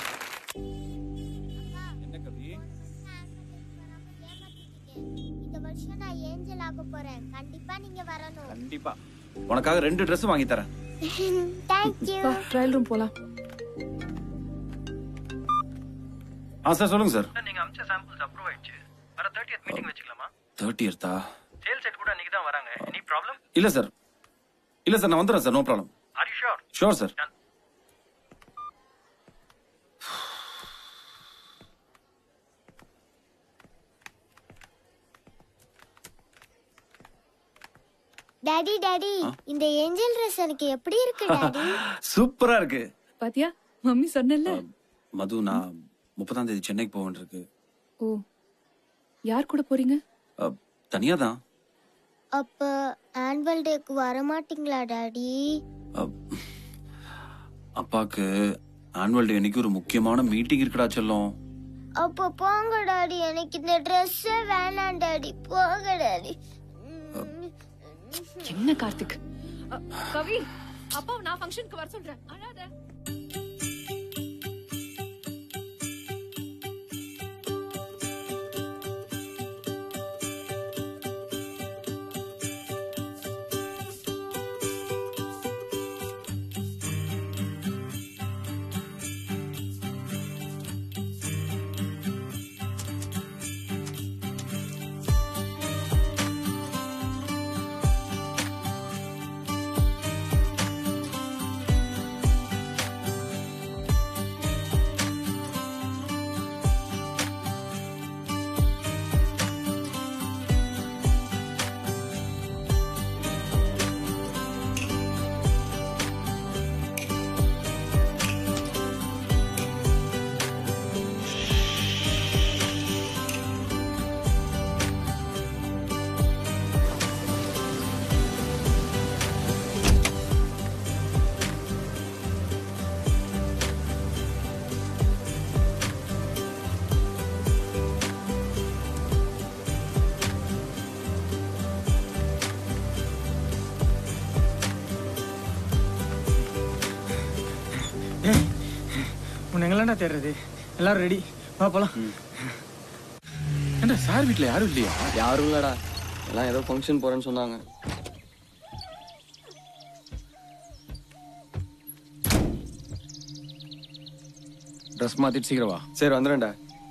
இந்த வருஷம் நான் ஏஞ்சல் ஆக போறேன் கண்டிப்பா நீங்க வரணும் கண்டிப்பா உனக்காக ரெண்டு Dress வாங்கி தரேன் தேங்க்யூ ட்ரையல் ரூம் போலாம் ஆ சார் சொல்லுங்க சார் நீங்க அமிச்ச சாம்பிள்ஸ் அப்ரூவ் ஆயிடுச்சு வர 30th மீட்டிங் வச்சுக்கலாமா தேர்ட்டி இயர்த்தா சேல் செட் கூட அன்னைக்கு தான் வராங்க எனி ப்ராப்ளம் இல்ல சார் இல்ல சார் நான் வந்துடுறேன் sir no problem are you sure sure sir daddy daddy இந்த ஏஞ்சல் ட்ரெஸ் எனக்கு எப்படி இருக்கு டாடி சூப்பரா இருக்கு பாத்தியா மம்மி சொன்னல மது நான் முப்பதாம் தேதி சென்னைக்கு போவேன் இருக்கு ஓ யார் கூட போறீங்க அஹ், தனியா தான் அப்ப ஆனுவல் டேக்கு வர மாட்டீங்களா டாடி அஹ், அப்பாக்கு ஆனுவல் டே அன்னைக்கு ஒரு முக்கியமான மீட்டிங் இருக்குடா செல்லம் அப்ப போங்க டாடி எனக்கு இந்த ட்ரெஸ்ஸே வேணாம் டாடி போங்க டாடி என்ன கார்த்திக் அ, கவி அப்பா நான் ஃபங்க்ஷனுக்கு வர சொல்றேன் அழாத உன்னை எங்களாண்டா தேடுறது எல்லாரும் ரெடி வா போலாம் என்ன சார் வீட்ல யாரும் இல்லையா யாரும் இல்லடா எல்லாம் ஏதோ ஃபங்க்ஷன் போறேன்னு சொன்னாங்க ட்ரெஸ் மாத்திட்டு சீக்கிரம் வா சரி வந்துடும்டா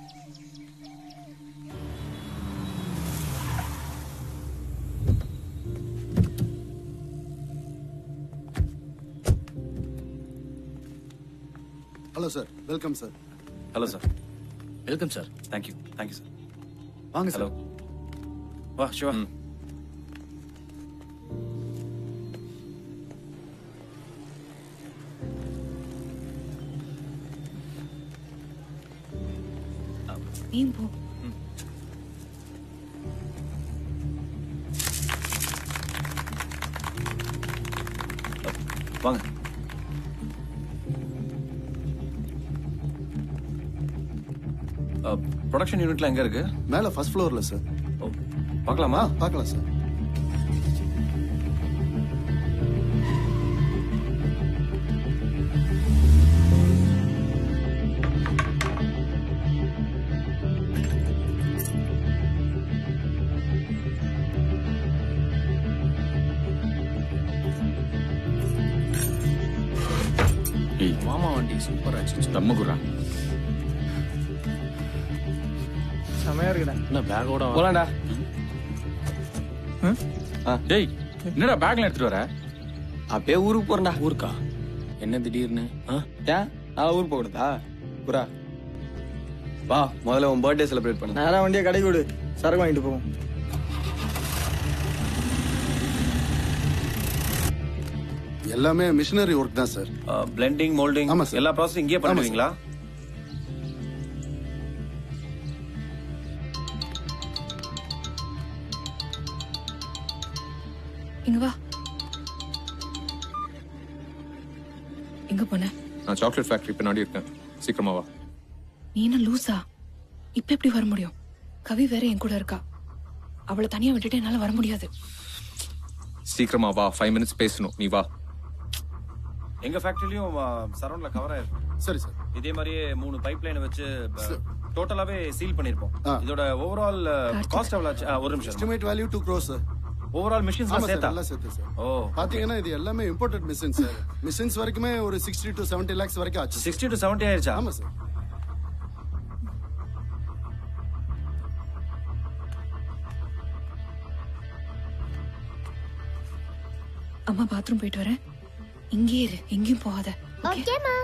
hello sir welcome sir hello sir welcome sir thank you thank you sir வாங்க ஹலோ சார் வா சிவா நீயும் போ வாங்க ப்ரொடக்ஷன் யூனிட்ல எங்க இருக்கு மேல ஃபர்ஸ்ட் ஃப்ளோர்ல சார் பார்க்கலாமா பார்க்கலாம் சார் ஏய் மாமா வண்டி சூப்பரா ஆச்சு தம்முகுரா செமையா இருக்குடா என்ன பேக்கோட போலாம்டா டேய் என்னடா பேக்ல எடுத்துட்டு வர அப்பயே ஊருக்கு போறேன்டா ஊருக்கா என்ன திடீர்னு ஆ? ஏன் நான் ஊருக்கு போகக்கூடாதா புறா வா முதல்ல உன் பர்த்டே செலிப்ரேட் பண்ண நேரா வண்டியை கடைக்கு விடு சரக்கு வாங்கிட்டு போவோம் எல்லாமே மிஷினரி ஒர்க் தான் சார் பிளெண்டிங் மோல்டிங் ஆமா சார். எல்லா ப்ராசஸும் இங்கேயே ஆமா சார். பண்ணுவீங்களா இங்க வா எங்க போன நான் சாக்லேட் ஃபேக்டரி பின்னாடி இருக்கேன் சீக்கிரமா வா நீ என்ன லூசா இப்ப எப்படி வர முடியும் கவி வேற என் கூட இருக்கா அவளை தனியா விட்டுட்டு என்னால வர முடியாது சீக்கிரமா வா ஃபைவ் மினிட்ஸ் பேசணும் நீ வா எங்க ஃபேக்டரியிலயும் சரௌண்ட்ல கவர் ஆயிருக்கும் சரி சார் இதே மாதிரியே மூணு பைப் லைனை வச்சு டோட்டலாவே சீல் பண்ணிருப்போம் ஆ. இதோட ஓவரால் காஸ்ட் எவ்வளவு ஆச்சு? ஆ, ஒரு நிமிஷம் estimate value two crores sir overall machines ஆமா சார் சேர்த்தா எல்லாம் சேர்த்து சார் ஓ பாத்தீங்கன்னா இது எல்லாமே இம்போர்ட்டட் மிஷின்ஸ் சார் மிஷின்ஸ் வரைக்குமே ஒரு சிக்ஸ்டி டு செவன்டி லேக்ஸ் வரைக்கும் ஆச்சு சிக்ஸ்டி டு செவன்டி ஆயிருச்சா ஆமா சார் அம்மா பாத்ரூம் போயிட்டு வரேன் இங்கே இரு எங்கேயும் போகாத ஓகேமா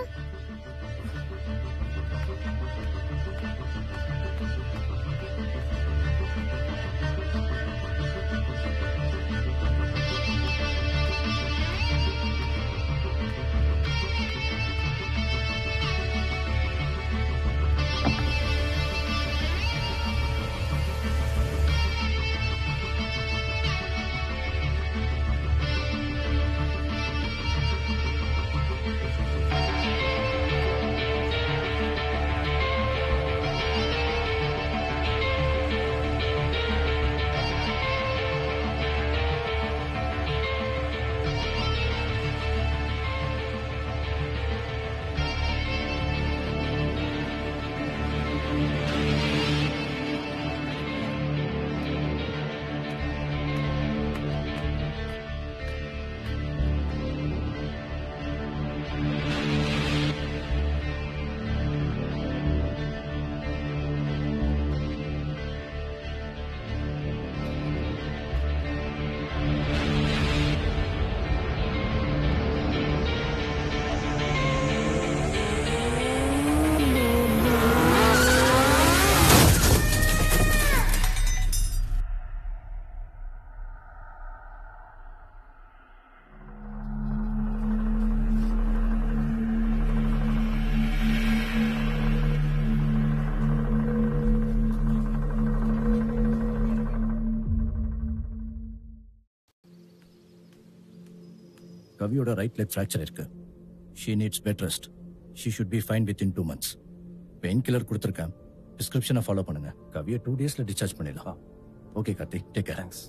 கவியோட ரைட் லெக் ஃப்ராக்சர் இருக்கு she needs bed rest she should be fine within two months pain killer கொடுத்துருக்கேன் பிரிஸ்கிரிப்ஷனை ஃபாலோ பண்ணுங்க கவியை டூ டேஸ்ல டிஸ்சார்ஜ் பண்ணிடலாம் okay Karthik take care thanks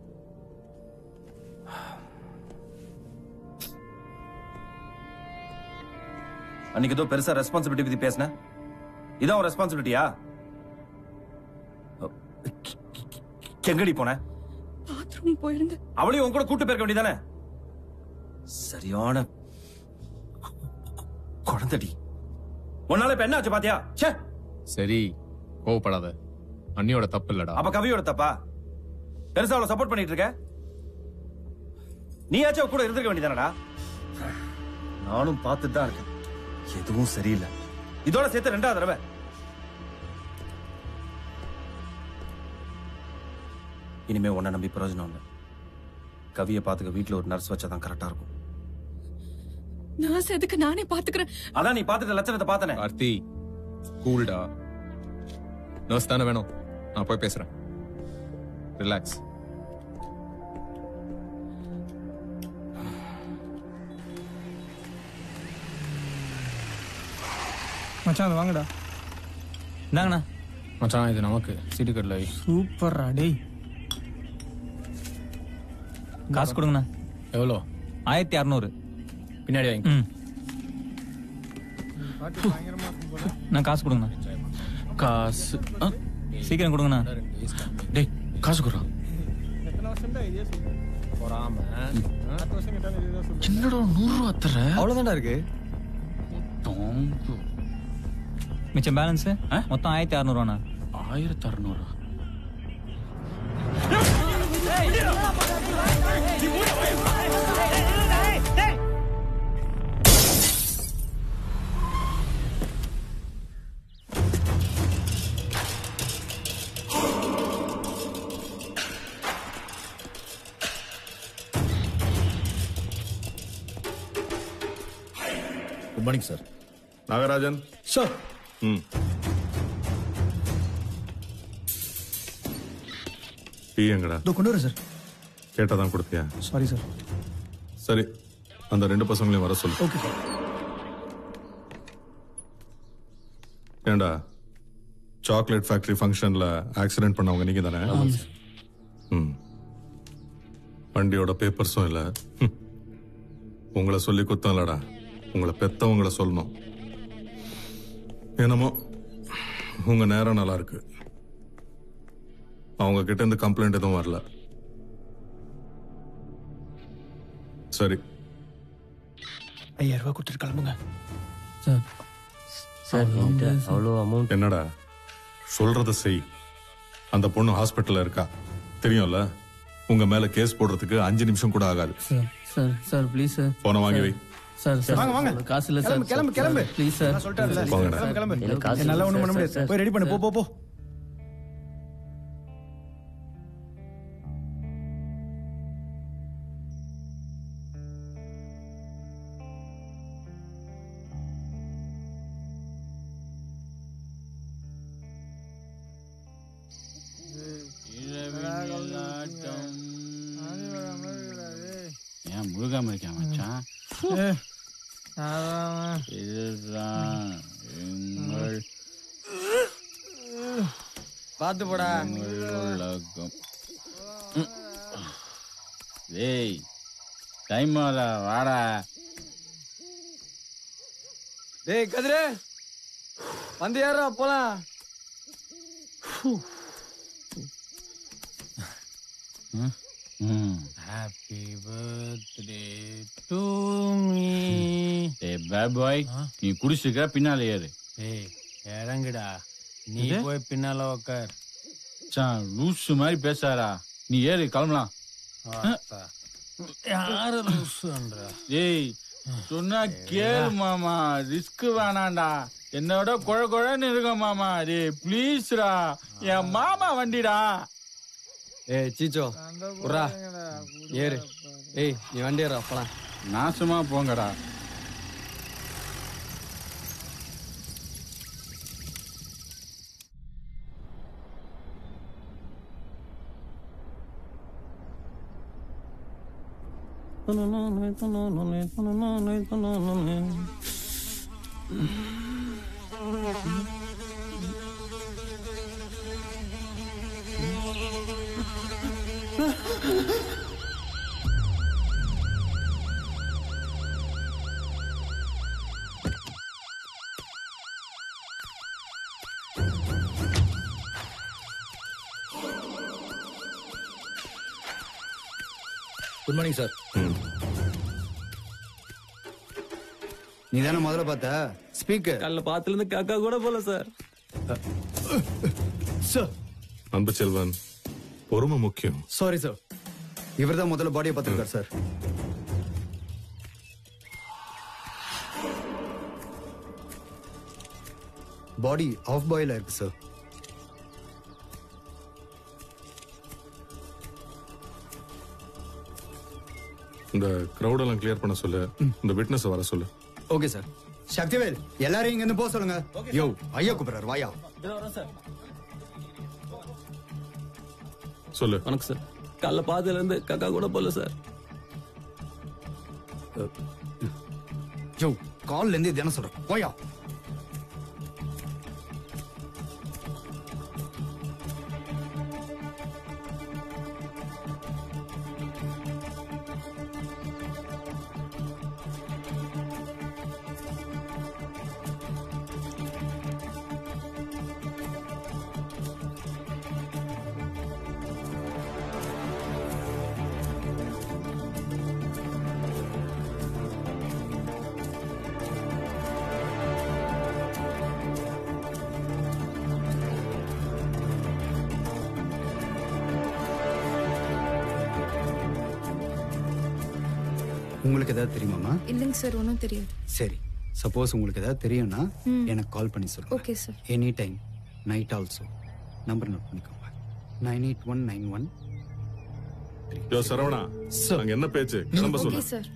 அன்னைக்கு ஏதோ பெருசா ரெஸ்பான்சிபிலிட்டி பத்தி பேசின இதான் ஒரு ரெஸ்பான்சிபிலிட்டியா எங்கடி போன பாத்ரூம் போயிருந்தேன் அவளையும் உன் கூட கூட்டு போயிருக்க வேண்டியதானே சரியான குழந்தடி உன்னால இப்ப என்ன ஆச்சு பாத்தியா ச்சே சரி கோவப்படாத அண்ணியோட தப்பு இல்லடா அப்ப கவியோட தப்பா பெருசா அவளை சப்போர்ட் பண்ணிட்டு இருக்க நீயாச்சும் அவ கூட இருந்திருக்க வேண்டியதானடா நானும் பார்த்துட்டு தான் இருக்கேன் எதுவும் சரியில்லை இதோட சேர்த்து ரெண்டாவது தடவை இனிமே உன்னை நம்பி பிரயோஜனம் இல்லை கவியை பார்த்துக்க வீட்டுல ஒரு நர்ஸ் வச்சாதான் கரெக்டா இருக்கும் நர்ஸ் எதுக்கு நானே பாத்துக்கிறேன் அதான் நீ பார்த்துட்ட லட்சணத்தை பார்த்தனே கார்த்தி கூல்டா நர்ஸ் தானே வேணும் நான் போய் பேசுறேன் ரிலாக்ஸ் மச்சான் அது வாங்கடா இந்தாங்கண்ணா மச்சான் இது நமக்கு சிடி கடலை சூப்பர்ரா டேய் காசு கொடுங்கண்ணா எவ்வளோ ஆயிரத்தி அறநூறு பின்னாடி வாங்கி நான் காசு கொடுங்கண்ணா காசு ஆ, சீக்கிரம் கொடுங்கண்ணா டேய் காசு கொடுறா எத்தனை வருஷம்டா இதே சொல்லு பொறாம பத்து வருஷம் கேட்டாலும் இதே தான் சொல்லு என்னடா நூறு ரூபா தர அவ்வளவுதான்டா இருக்கு மிச்சம் பேலன்ஸ் மொத்தம் ஆயிரத்தி அறநூறுவாண்ணா ஆயிரத்தி அறநூறா good morning sir Nagarajan sir ம் டீ எங்கடா இதோ கொண்டு வரேன் சார் கேட்டாதான் கொடுத்தியா சாரி சார் சரி அந்த ரெண்டு பசங்களையும் வர சொல்லு ஓகே ஏண்டா சாக்லேட் ஃபேக்டரி ஃபங்க்ஷன்ல ஆக்சிடென்ட் பண்ணவங்க நீங்க தானே ம் வண்டியோட பேப்பர்ஸும் இல்ல ஹம். உங்களை சொல்லி குத்தம் இல்லடா உங்களை பெத்தவங்கள சொல்லணும் என்னமோ உங்க நேரம் நல்லா இருக்கு அவங்க கிட்ட இருந்து கம்ப்ளைண்ட் எதுவும் வரல சரி ஐயாயிரம் ரூபாய் கொடுத்துட்டு கிளம்புங்க சார் சார் அவ்வளோ அமௌண்ட் என்னடா சொல்றத செய் அந்த பொண்ணு ஹாஸ்பிட்டல்ல இருக்கா தெரியும்ல உங்க மேல கேஸ் போடுறதுக்கு அஞ்சு நிமிஷம் கூட ஆகாது sir sir sir please sir போன வாங்கி வை சார் சார் வாங்க, வாங்க. காசு இல்ல சார் கிளம்பு, கிளம்பு, கிளம்பு. ப்ளீஸ் சார் நான் சொல்லிட்டேன்ல. போங்கடா. கிளம்பு, கிளம்பு. எனக்கு காசு என்னால இல்ல ஒண்ணும் பண்ண சார், முடியாது சார், போய் ரெடி பண்ணு போ போ போ ஏன் முழுகாம இருக்கான் மச்சான் ஏய், அதான். இதுதான் எங்கள் பாத்து போடா எங்கள் உலகம் ம். டேய் டைம் ஆகல வாடா டேய் கதிரு வந்து ஏறா போலாம் ஹாப்பி பர்த்டே டு மீ டேய் பேட் பாய் நீ குடிச்சிருக்க பின்னால ஏறு ஏய் இறங்குடா நீ இது? போய் பின்னால உக்கார் சான் லூசு மாதிரி பேசாரா நீ ஏறு கிளம்பலாம் ஆத்தா. யாரு லூசுன்ற ஏய் சொன்னா கேளு மாமா ரிஸ்க் வேணாண்டா என்னோட குழ குழன்னு இருக்க மாமா டேய் ப்ளீஸ்ரா என் மாமா வண்டிடா ஏய் சீச்சோ உர்ரா ஏறு ஏய் நீ வண்டி ஏறா போலாம் நாசமா போங்கடா குட் மார்னிங் சார் நீ தானே முதல்ல பார்த்த ஸ்பீக்கர் கல்ல பாத்துல இருந்து காக்கா கூட போல சார் சார் அன்பு செல்வன் பொறுமை முக்கியம் சாரி சார் இவர் தான் முதல்ல பாடியை பார்த்துருக்கார் சார் பாடி ஆஃப் பாயில இருக்கு சார் இந்த crowd எல்லாம் கிளியர் பண்ண சொல்லு இந்த விட்னஸ் வர சொல்லு ஓகே சார் சக்திவேல் எல்லாரையும் இங்க இருந்து போக சொல்லுங்க யோ ஐயா கூப்பிடுறாரு வாயா சார் சொல்லு வணக்கம் சார் காலைல பாத்துல இருந்து காக்கா கூட போல சார் யோ கால்ல இருந்து இது என்ன சொல்றேன் போயா உங்களுக்கு ஏதாவது தெரியுமாமா இல்லைங்க சார் ஒன்றும் தெரியாது சரி சப்போஸ் உங்களுக்கு ஏதாவது தெரியும்னா ம். எனக்கு கால் பண்ணி சொல்லுங்க okay sir any time night also number note பண்ணிக்கோங்க nine eight one nine one யோ சரவணா அங்க என்ன பேச்சு கிளம்ப ஓகே சொல்லு சார்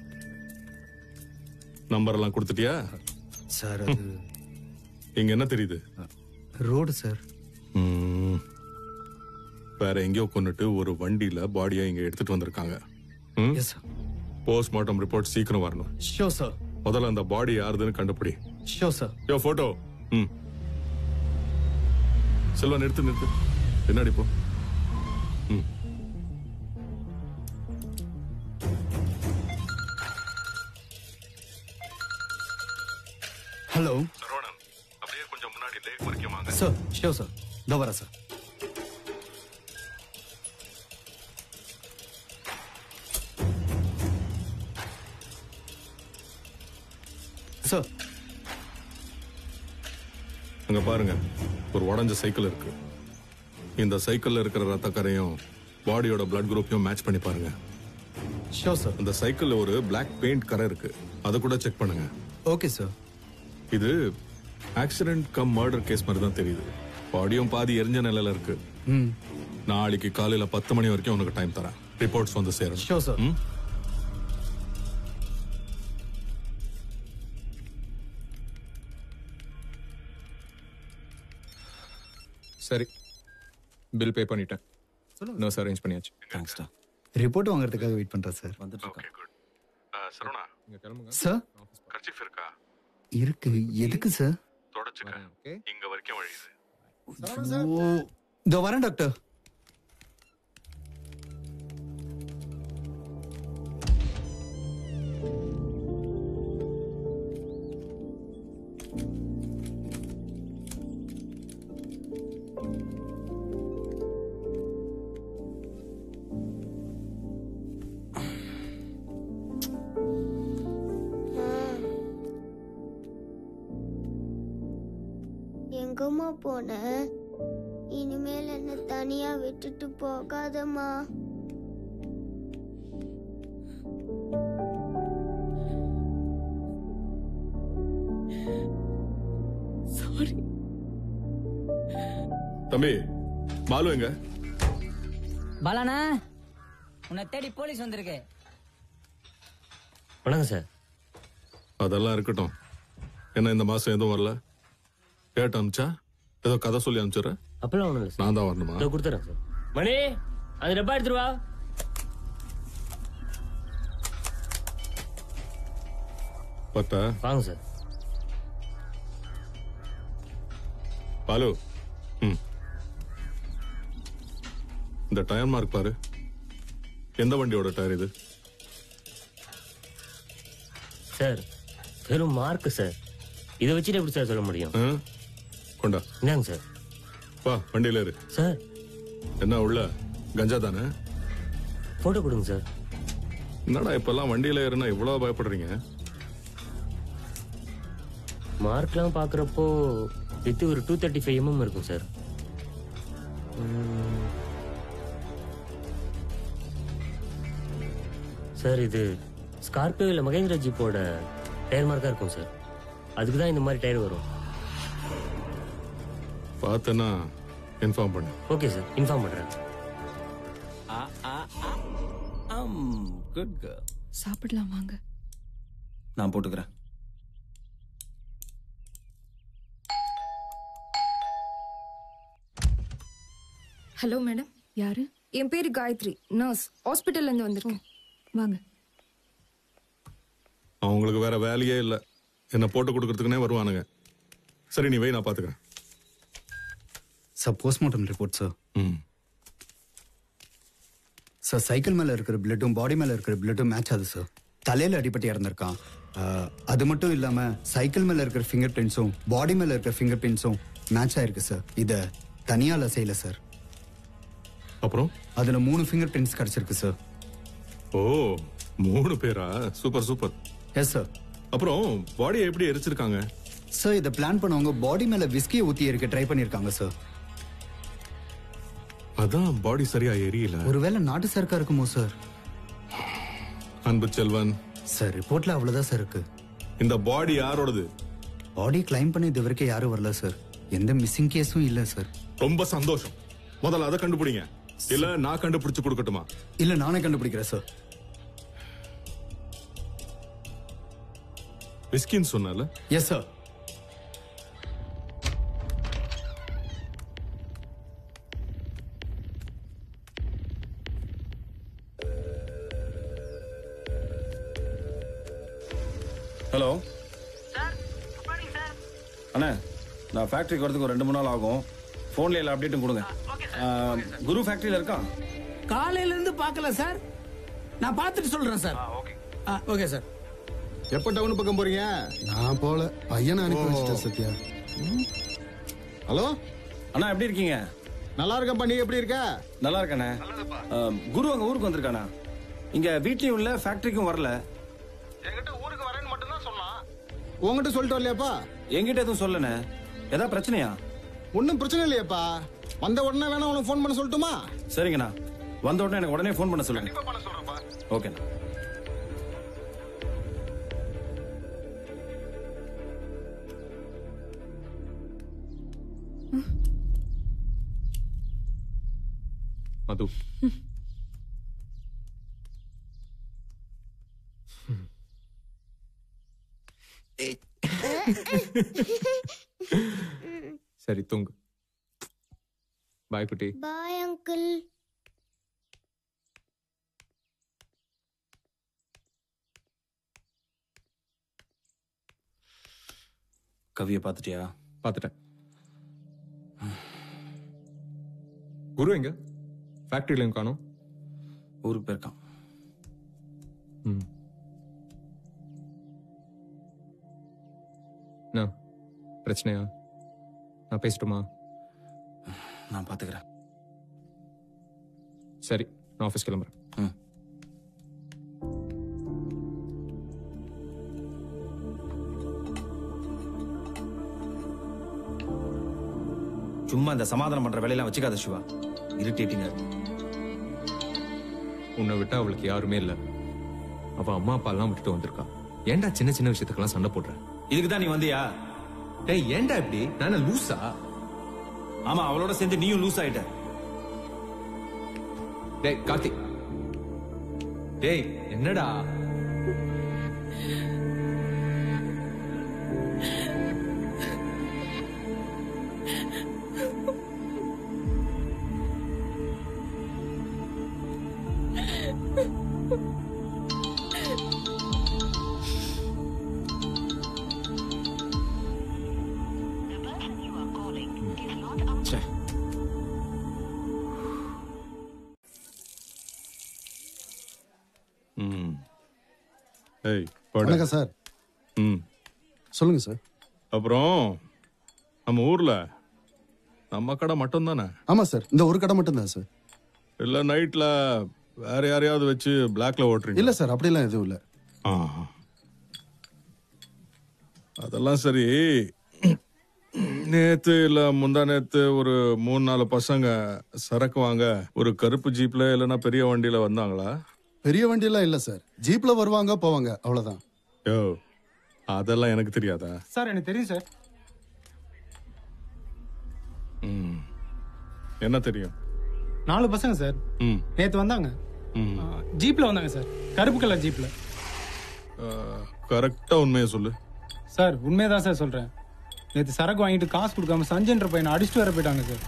நம்பர் எல்லாம் கொடுத்துட்டியா சார் அது இங்க என்ன தெரியுது ரோடு சார் ம். வேற எங்கேயோ கொன்னுட்டு ஒரு வண்டியில பாடியை இங்க எடுத்துட்டு வந்திருக்காங்க போஸ்ட்மார்ட்டம் ரிப்போர்ட் சீக்கிரம் வரணும் ஷோ சார் முதல்ல அந்த பாடி யாருதுன்னு கண்டுபிடி ஷோ சார் யோ போட்டோ ம் செல்வா நிறுத்து நிறுத்து பின்னாடி போ ம் ஹலோ சரவணன் அப்படியே கொஞ்சம் முன்னாடி லேக் வரைக்கும் வாங்க சார் ஷோ சார் இதோ வரேன் சார் சார் அங்க பாருங்க ஒரு உடஞ்ச சைக்கிள் இருக்கு இந்த சைக்கிள்ல இருக்கிற ரத்தக்கரையும் பாடியோட பிளட் குரூப்பையும் மேட்ச் பண்ணி பாருங்க ஷோ சார் அந்த சைக்கிள்ல ஒரு Black பெயிண்ட் கரை இருக்கு அதை கூட செக் பண்ணுங்க ஓகே சார் இது ஆக்சிடென்ட் கம் மர்டர் கேஸ் மாதிரி தான் தெரியுது பாடியும் பாதி எரிஞ்ச நிலையில இருக்கு ம் நாளைக்கு காலையில பத்து மணி வரைக்கும் உனக்கு டைம் தரேன் ரிப்போர்ட்ஸ் வந்து சேரணும் ஷோ சார் ம்? சரி பில் பே பண்ணிட்டேன் நர்ஸ் அரேஞ்ச் பண்ணியாச்சு தேங்க்ஸ்டா ரிப்போர்ட் வாங்குறதுக்காக வெயிட் பண்றேன் சார் Okay, good. ஆ, சரவணா இங்க கிளம்புங்க சார் கர்ச்சீஃப் இருக்கா இருக்கு எதுக்கு சார் தொடச்சுக்க இங்க வரைக்கும் வழியுது ஓ இதோ வரேன் டாக்டர் எங்கம்மா போன இனிமேல் என்ன தனியா விட்டுட்டு போகாதம்மா சாரி தம்பி மாலு எங்க பாலாண்ணா உன்னை தேடி போலீஸ் வந்திருக்கு வணக்கம் சார் அதெல்லாம் இருக்கட்டும் என்ன இந்த மாசம் எதுவும் வரல கேட்டு அனுப்பிச்சா ஏதோ கதை சொல்லி அனுப்பிச்சிடுறேன் அப்பெல்லாம் ஒண்ணும் இல்லை நான் தான் வரணுமா இதோ கொடுத்துறேன் சார் மணி அந்த டப்பா எடுத்துட்டு வா பத்தா வாங்க சார் பாலு ம் இந்த டயர் மார்க் பாரு எந்த வண்டியோட டயர் இது சார் வெறும் மார்க் சார் இதை வச்சுட்டு எப்படி சார் சொல்ல முடியும் ஆ? கொண்டா இந்தாங்க சார் வா வண்டியில இரு சார் என்ன உள்ள கஞ்சா தானே போட்டோ கொடுங்க சார் என்னடா இப்பெல்லாம் வண்டியில ஏறுனா இவ்வளவு பயப்படுறீங்க மார்க்லாம் பார்க்குறப்போ வித்து ஒரு டூ தேர்ட்டி ஃபைவ் எம்எம் இருக்கும் சார் ம். சார் இது ஸ்கார்பியோ இல்லை மகேந்திரா ஜீப்போட டயர் மார்க்காக இருக்கும் சார் அதுக்கு தான் இந்த மாதிரி டயர் வரும் பார்த்தேன்னா இன்ஃபார்ம் பண்ணு ஓகே சார் இன்ஃபார்ம் பண்ணுறேன் குட் கேர்ள் சாப்பிடலாம் வாங்க நான் போட்டுக்கிறேன் ஹலோ மேடம் யாரு என் பேரு காயத்ரி நர்ஸ் ஹாஸ்பிட்டல்ல இருந்து வந்திருக்கேன் வாங்க அவங்களுக்கு வேற வேலையே இல்லை என்ன போட்டு கொடுக்கறதுக்குனே வருவானுங்க சரி நீ வை நான் பாத்துக்கிறேன் சார் போஸ்ட்மார்ட்டம் ரிப்போர்ட் சார் ம் சார் சைக்கிள் மேல இருக்கிற பிளட்டும் பாடி மேல இருக்கிற பிளட்டும் மேட்ச் ஆகுது சார் தலையில அடிபட்டு இறந்திருக்கான் ஆஹ், அது மட்டும் இல்லாம சைக்கிள் மேல இருக்கிற ஃபிங்கர் பிரிண்ட்ஸும் பாடி மேல இருக்கிற ஃபிங்கர் பிரிண்ட்ஸும் மேட்ச் ஆயிருக்கு சார் இத தனியால செய்யல சார் அப்புறம் அதுல மூணு ஃபிங்கர் பிரிண்ட்ஸ் கிடைச்சிருக்கு சார் ஓ மூணு பேரா சூப்பர் சூப்பர் எஸ் சார் அப்புறம் பாடியை எப்படி எரிச்சிருக்காங்க சார் இதை பிளான் பண்ணவங்க பாடி மேல விஸ்கியை ஊத்தி இருக்க ட்ரை பண்ணிருக்காங்க சார் அதான் பாடி சரியா எரியல ஒருவேளை நாட்டு சரக்கா இருக்குமோ சார் அன்பு செல்வன் சார் ரிப்போர்ட்ல அவ்வளவுதான் சார் இருக்கு இந்த பாடி யாரோடது பாடி கிளைம் பண்ண இது வரைக்கும் யாரும் வரல சார் எந்த மிஸ்ஸிங் கேஸும் இல்ல சார் ரொம்ப சந்தோஷம் முதல்ல அதை கண்டுபிடிங்க இல்ல நான் கண்டுபிடிச்சு கொடுக்கட்டுமா இல்ல நானே கண்டுபிடிக்கிறேன் சார் விஸ்கின்னு சொன்னல எஸ் சார் ஹலோ அண்ணா நான் ஃபேக்ட்ரிக்கு வரதுக்கு ஒரு ரெண்டு மூணு நாள் ஆகும் ஃபோன்ல எல்லா அப்டேட்டும் கொடுங்க ஆ, குரு ஃபேக்ட்ரியில் இருக்கான் காலையில இருந்து பார்க்கல சார் நான் பார்த்துட்டு சொல்றேன் சார் ஓகே சார் எப்ப டவுன் பக்கம் போறீங்க நான் போல பையனை அனுப்பி ஓ. வச்சிட்டேன் சத்யா ஹலோ அண்ணா எப்படி இருக்கீங்க நல்லா இருக்கேன்ப்பா நீ எப்படி இருக்க நல்லா இருக்கண்ணே ஆ, குரு அங்க ஊருக்கு வந்திருக்கானா இங்க வீட்லயும் இல்ல ஃபேக்டரிக்கும் வரல உங்ககிட்ட சொல்லிட்டு வரலையாப்பா என்கிட்ட எதுவும் சொல்லண்ணே ஏதாவது பிரச்சனையா ஒன்றும் பிரச்சனை இல்லையாப்பா வந்த உடனே வேணா உனக்கு ஃபோன் பண்ண சொல்லட்டுமா சரிங்கண்ணா வந்த உடனே எனக்கு உடனே ஃபோன் பண்ண சொல்லுங்க ஓகேண்ணா மது சரி தூங்கு பாய் குட்டி பாய் அங்கிள் கவியை பார்த்துட்டியா பார்த்துட்டேன் குரு எங்க ஃபேக்டரியில காணும் ஊருக்கு போயிருக்கான் ம் என்ன பிரச்சனையா நான் பேசட்டுமா நான் பார்த்துக்கிறேன் சரி நான் ஆஃபீஸ் கிளம்புறேன் சும்மா இந்த சமாதானம் பண்ற வேலையெல்லாம் வச்சுக்காத சிவா இரிட்டேட்டிங்கா இருக்கு உன்னை விட்டா அவளுக்கு யாருமே இல்ல அவ அம்மா அப்பா எல்லாம் விட்டுட்டு வந்திருக்கா ஏன்டா சின்ன சின்ன விஷயத்துக்கெல்லாம் சண்டை போடுற இதுக்கு தான் நீ வந்தியா டேய் ஏன்டா இப்படி நான் லூசா ஆமா அவளோட சேர்ந்து நீயும் லூஸ் ஆயிட்ட டேய் கார்த்திக் டேய் என்னடா ச்சே. ம் ஏய் போடு. வணக்கம் சார் ம் சொல்லுங்க சார் அப்புறம் நம்ம ஊர்ல நம்ம கடை மட்டும் தானே ஆமா சார் இந்த ஒரு கடை மட்டும் தான் சார் இல்ல நைட்ல வேற யாரையாவது வச்சு பிளாக்ல ஓட்டுறீங்க இல்ல சார் அப்படிலாம் எதுவும் இல்ல ஆ. அதெல்லாம் சரி நேத்து இல்ல முந்தா நேத்து ஒரு மூணு நாலு பசங்க சரக்கு வாங்க ஒரு கருப்பு ஜீப்ல இல்லைன்னா பெரிய வண்டியில வந்தாங்களா பெரிய வண்டியெல்லாம் இல்ல சார் ஜீப்ல வருவாங்க போவாங்க அவ்வளவுதான் யோ அதெல்லாம் எனக்கு தெரியாதா சார் எனக்கு தெரியும் சார் ம். என்ன தெரியும் நாலு பசங்க சார் ம் நேத்து வந்தாங்க ம் ஆ, ஜீப்ல வந்தாங்க சார் கருப்பு கலர் ஜீப்ல கரெக்டா உண்மையை சொல்லு சார் உண்மையதான் சார் சொல்றேன் நேத்து சரக்கு வாங்கிட்டு காசு கொடுக்காம சஞ்சய்ன்ற பையனை அடிச்சுட்டு வர போயிட்டாங்க சார்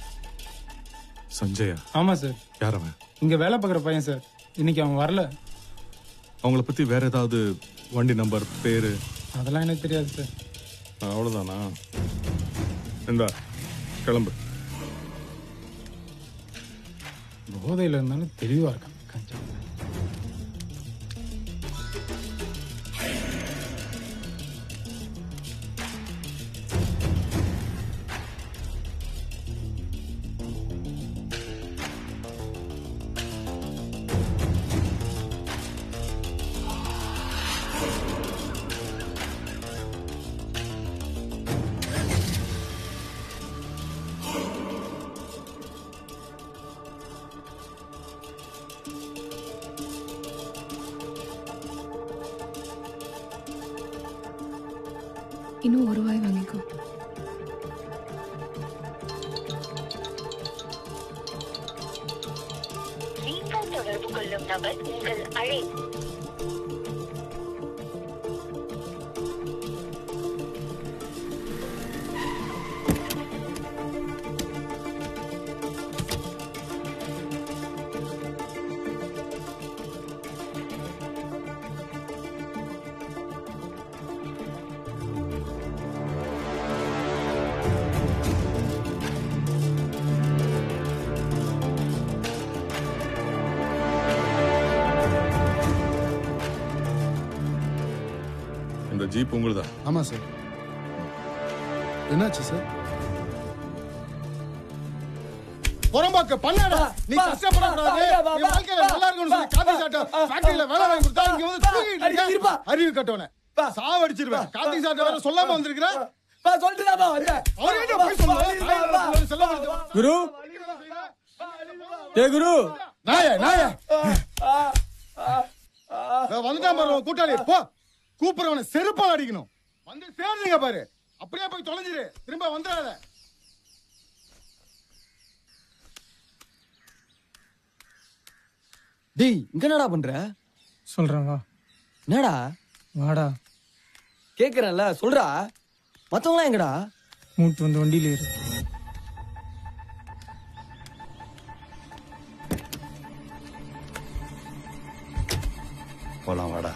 சஞ்சயா ஆமா சார் யார் அவன் இங்க வேலை பார்க்குற பையன் சார் இன்னைக்கு அவன் வரல அவங்கள பத்தி வேற ஏதாவது வண்டி நம்பர் பேரு அதெல்லாம் எனக்கு தெரியாது சார் அவ்வளவுதானா இந்தா கிளம்பு போதையில இருந்தாலும் தெளிவா இருக்கான் கஞ்சா இன்னும் ஒரு வாய் வாங்கிக்கோ நீங்கள் தொடர்பு கொள்ளும் நபர் உங்கள் அழை இந்த ஜீப் உங்களுதா ஆமா சார் என்னாச்சு சார் புறம்பாக்க பண்ணடா நீ கஷ்டப்படக்கூடாது நீ வாழ்க்கையில நல்லா இருக்கணும்னு சொல்லி காபி சாப்பிட்ட ஃபேக்டரியில வேலை வாங்கி கொடுத்தா இங்க வந்து தூங்கிட்டு இருக்க. அறிவு கட்டவனே சாவடிச்சிருவேன் கார்த்திக் சாப்பிட்ட வேற சொல்லாம வந்திருக்கிற சொல்லிட்டுதாப்பா வந்தேன் அவர்கிட்ட போய் சொல்லு செல்ல குரு ஏ குரு நாய நாய வந்துட்டான் பாரு உன் கூட்டாளி போ கூப்பிடுறவனை செருப்பால் அடிக்கணும் வந்து சேர்றீங்க பாரு அப்படியே போய் தொலைஞ்சிரு திரும்ப வந்துடாத டேய் இங்க என்னடா பண்ற சொல்றேன் வா என்னடா வாடா கேக்குறேன்ல சொல்றா மத்தவங்களாம் எங்கடா மூட்டு வந்து வண்டியில ஏறு போலாம் வாடா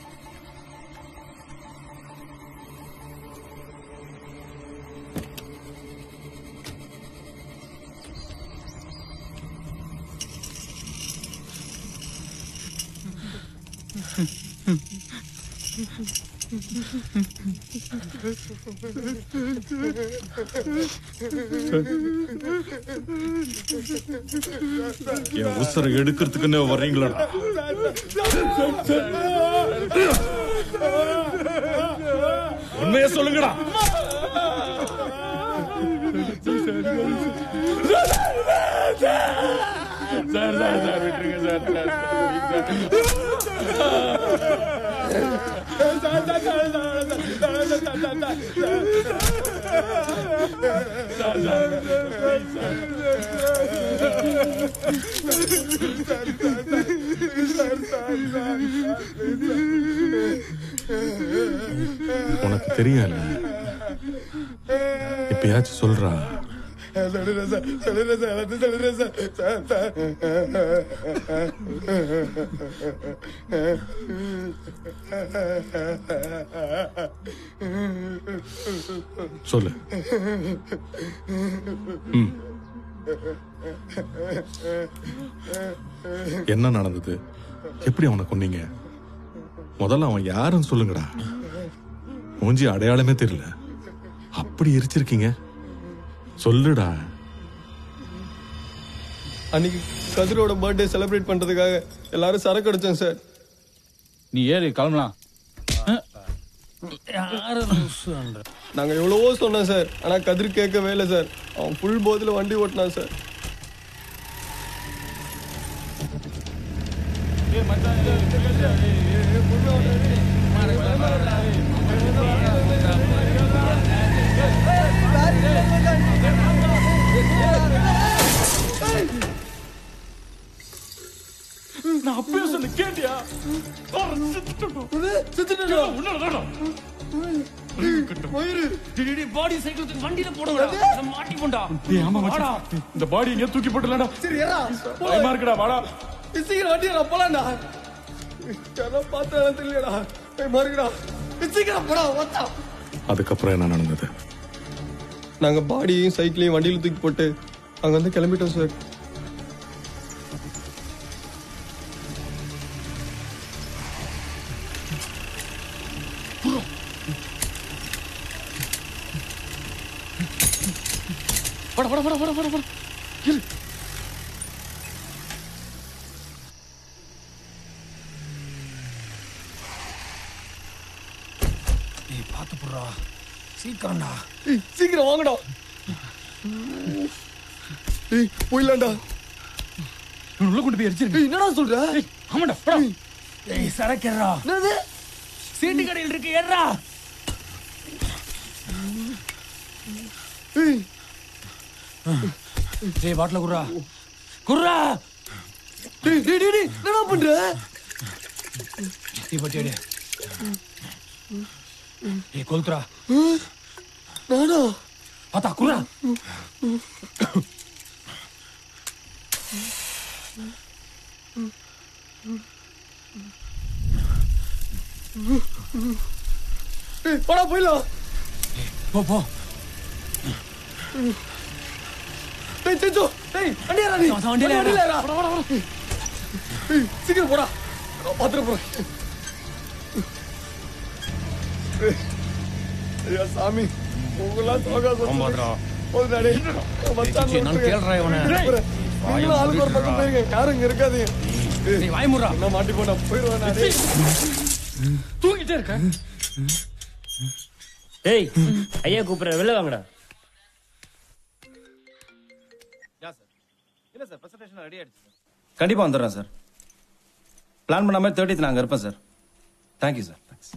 என் உசரை எடுக்கிறதுக்குன்னு வர்றீங்களா உண்மையை சொல்லுங்கடா சார் சார் சார் விட்டுருங்க சார் உனக்கு தெரியும் இப்பயாச்சும் சொல்றா சொல்லு ம். என்ன நடந்தது எப்படி அவனை கொன்னீங்க முதல்ல அவன் யாருன்னு சொல்லுங்கடா மூஞ்சி அடையாளமே தெரியல அப்படி எரிச்சிருக்கீங்க சொல்லுடா அன்னைக்கு கதிரோட பர்த்டே செலிப்ரேட் பண்றதுக்காக எல்லாரும் சரக்கு அடிச்சோம் சார் நீ ஏறு கிளம்பலாம் நாங்க எவ்வளவோ சொன்னோம் சார் ஆனா கதிர் கேட்கவே இல்லை சார் அவன் ஃபுல் போதில் வண்டி ஓட்டினான் சார் நான் அப்பயே சொன்ன கேட்டியா பாடி சைக்கிள் வண்டியில போடுங்கடா மாட்டி போண்டா ஏய் ஆமா மச்சான் இந்த பாடி எங்க தூக்கி போட்டுலடா சரி ஏறா பயமா இருக்குடா வாடா சீக்கிரம் வண்டி ஏறா போலாம்டா யாரோ பார்த்தா தெரியலடா போய் மாறுங்கடா சீக்கிரம் போடா வந்தா அதுக்கப்புறம் என்ன நடந்தது நாங்க பாடியும் சைக்கிளையும் வண்டியில தூக்கி போட்டு அங்க வந்து கிளம்பிட்டோம் சார் வாடா வாடா வாடா வாடா வாடா வாடா இரு ஏய் பாத்து போடுறா சீக்கிரம்டா ஏய், சீக்கிரம் வாங்கடா ஏய் போயிடலாம்டா உள்ள கொண்டு போய் அடிச்சிரு என்னடா சொல்ற ஆமாடா போடா ஏய் சரக்கேறா என்னது சீட்டு கடையில் இருக்கு ஏறா ஏய் டேய் பாட்டில குர்ரா குர்ரா டேய் டேய் டேய், டேய் என்னடா பண்ற டீ பட்டி எடு ஏய் கொல்துரா நானா பாத்தா குர்ரா ஏய் போடா போயிடலாம் போ போ டேய் செஞ்சு டேய் வண்டி ஏறா நீ அவன் வண்டியில ஏறு. வண்டியில ஏறா போடா போடா போடா ஏய் சீக்கிரம் போடா நான் பாத்துட்டு போறேன் ஏய், ஐயா சாமி உங்களெல்லாம் தோகா ஆமாடா. போதுடா டேய் மச்சான் ஏய், நான் கேளுடா இவனை. நீங்களும் ஆளுக்கு ஒரு பக்கம் போயிருங்க யாரும் இங்க இருக்காதீங்க டேய் வாய் முறா நான் மாட்டி போட்டா போயிடுவேன் நான் டேய். தூங்கிட்டே இருக்க டேய் ஐயா கூப்பிடுற வெளில வாங்கடா இல்ல சார் பிரசன்டேஷன் ரெடி ஆயிடுச்சு கண்டிப்பா வந்துடுறேன் சார் பிளான் பண்ணாம தேர்ட்டித் நான் அங்க இருப்பேன் சார் தேங்க்யூ சார் தேங்க்ஸ்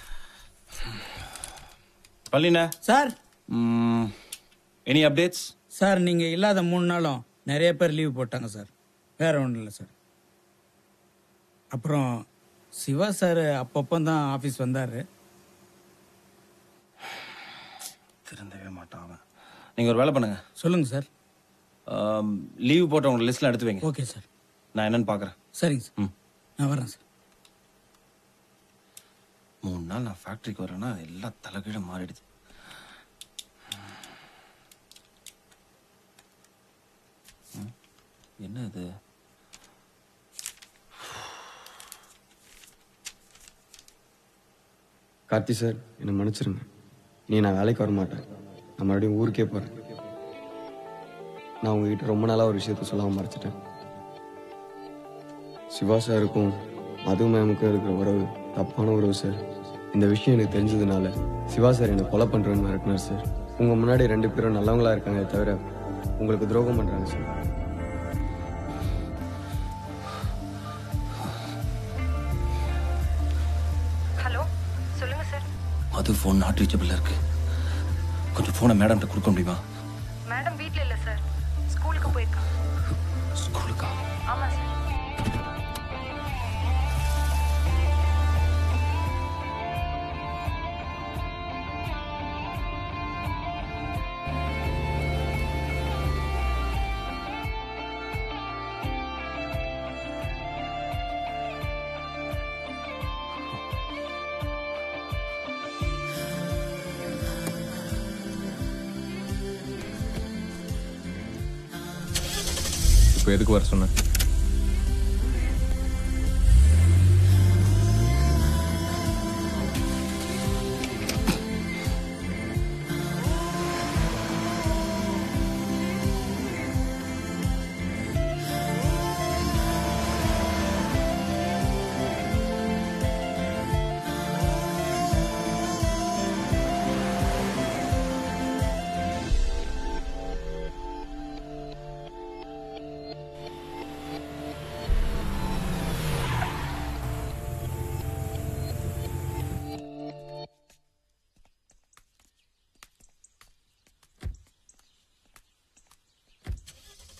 பள்ளிண்ணே சார் எனி அப்டேட்ஸ் சார் நீங்க இல்லாத மூணு நாளும் நிறைய பேர் லீவ் போட்டாங்க சார் வேற ஒன்றும் இல்லை சார் அப்புறம் சிவா சார் அப்பப்போ தான் ஆஃபீஸ் வந்தாரு திருந்தவே மாட்டான் அவன் நீங்க ஒரு வேலை பண்ணுங்க சொல்லுங்க சார் லீவ் போட்டவங்க லிஸ்ட்ல எடுத்து வைங்க ஓகே சார் நான் என்னன்னு பாக்குறேன் சரிங்க சார் நான் வரேன் சார் மூணு நாள் நான் ஃபேக்டரிக்கு வரேன்னா எல்லாம் தலைகீழ மாறிடுது ம், என்ன இது கார்த்தி சார் என்னை மன்னிச்சிருங்க நீ நான் வேலைக்கு வர மாட்டேன் நான் மறுபடியும் ஊருக்கே போகிறேன் நான் உங்ககிட்ட ரொம்ப நாளாக ஒரு விஷயத்த சொல்லாமல் மறைச்சிட்டேன் சிவா சாருக்கும் மது மேமுக்கும் இருக்கிற உறவு தப்பான உறவு சார் இந்த விஷயம் எனக்கு தெரிஞ்சதுனால சிவா சார் என்னை கொலை பண்ணுறேன்னு மிரட்டினார் சார் உங்கள் முன்னாடி ரெண்டு பேரும் நல்லவங்களா இருக்காங்க தவிர உங்களுக்கு துரோகம் பண்ணுறாங்க சார் ஹலோ சொல்லுங்க sir Madhu phone not reachable இருக்கு கொஞ்சம் ஃபோனை மேடம்கிட்ட கொடுக்க முடியுமா மேடம் வீட்ல இல்ல சார் ஸ்கூலுக்கு போயிருக்காங்க ஸ்கூலுக்கா ஆமா சார் இப்போ எதுக்கு வர சொன்ன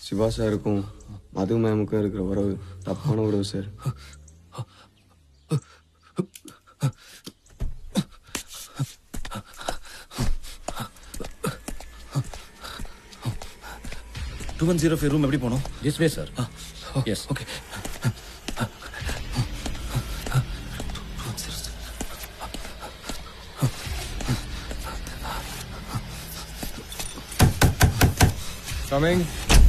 சிவா சாருக்கும் மது மேமுக்கும் இருக்கிற உறவு தப்பான உறவு sir two one zero five room எப்படி போகணும் this way sir yes okay Coming.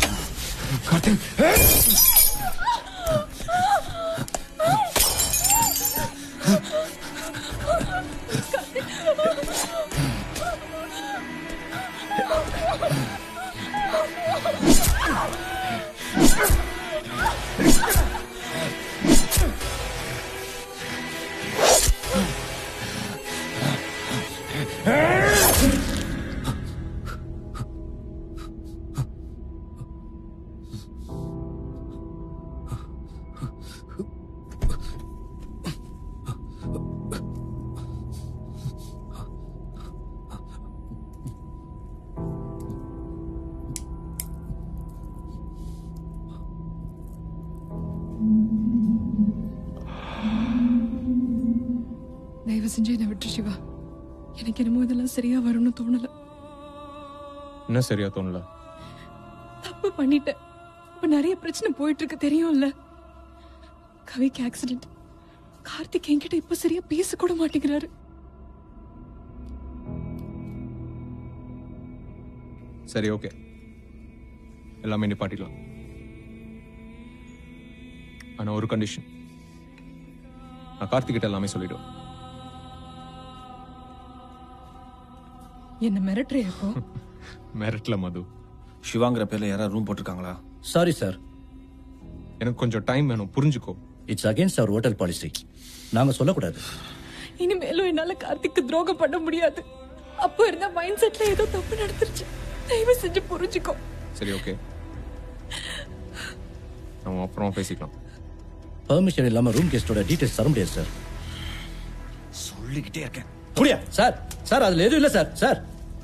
தயவு செஞ்சு என்னை விட்டு சிவா எனக்கு என்னமோ இதெல்லாம் சரியா வரும்னு தோணல என்ன சரியா தோணல தப்பு பண்ணிட்டேன் இப்ப நிறைய பிரச்சனை போயிட்டு இருக்கு தெரியும்ல கவிக்கு ஆக்சிடென்ட் கார்த்திக் என்கிட்ட இப்ப சரியா பேச கூட மாட்டேங்கிறாரு சரி ஓகே எல்லாமே நிப்பாட்டிக்கலாம் ஆனா ஒரு கண்டிஷன் நான் கார்த்திக் கிட்ட எல்லாமே சொல்லிடுவேன் என்ன மிரட்டுறியா இப்போ மிரட்டல மது சிவாங்கிற பேர்ல யாராவது ரூம் போட்டிருக்காங்களா சாரி சார் எனக்கு கொஞ்சம் டைம் வேணும் புரிஞ்சுக்கோ it's against our hotel policy நாங்க சொல்லக்கூடாது இனிமேலும் என்னால கார்த்திக்கு துரோகம் பண்ண முடியாது அப்போ இருந்த மைண்ட் செட்ல ஏதோ தப்பு நடந்துருச்சு தயவு செஞ்சு புரிஞ்சுக்கோ சரி ஓகே நம்ம அப்புறம் பேசிக்கலாம் பெர்மிஷன் இல்லாம ரூம் கெஸ்டோட டீடைல்ஸ் தர முடியாது சார் சொல்லிக்கிட்டே இருக்கேன் புரியா சார் சார் அதுல எதுவும் இல்ல சார் சார்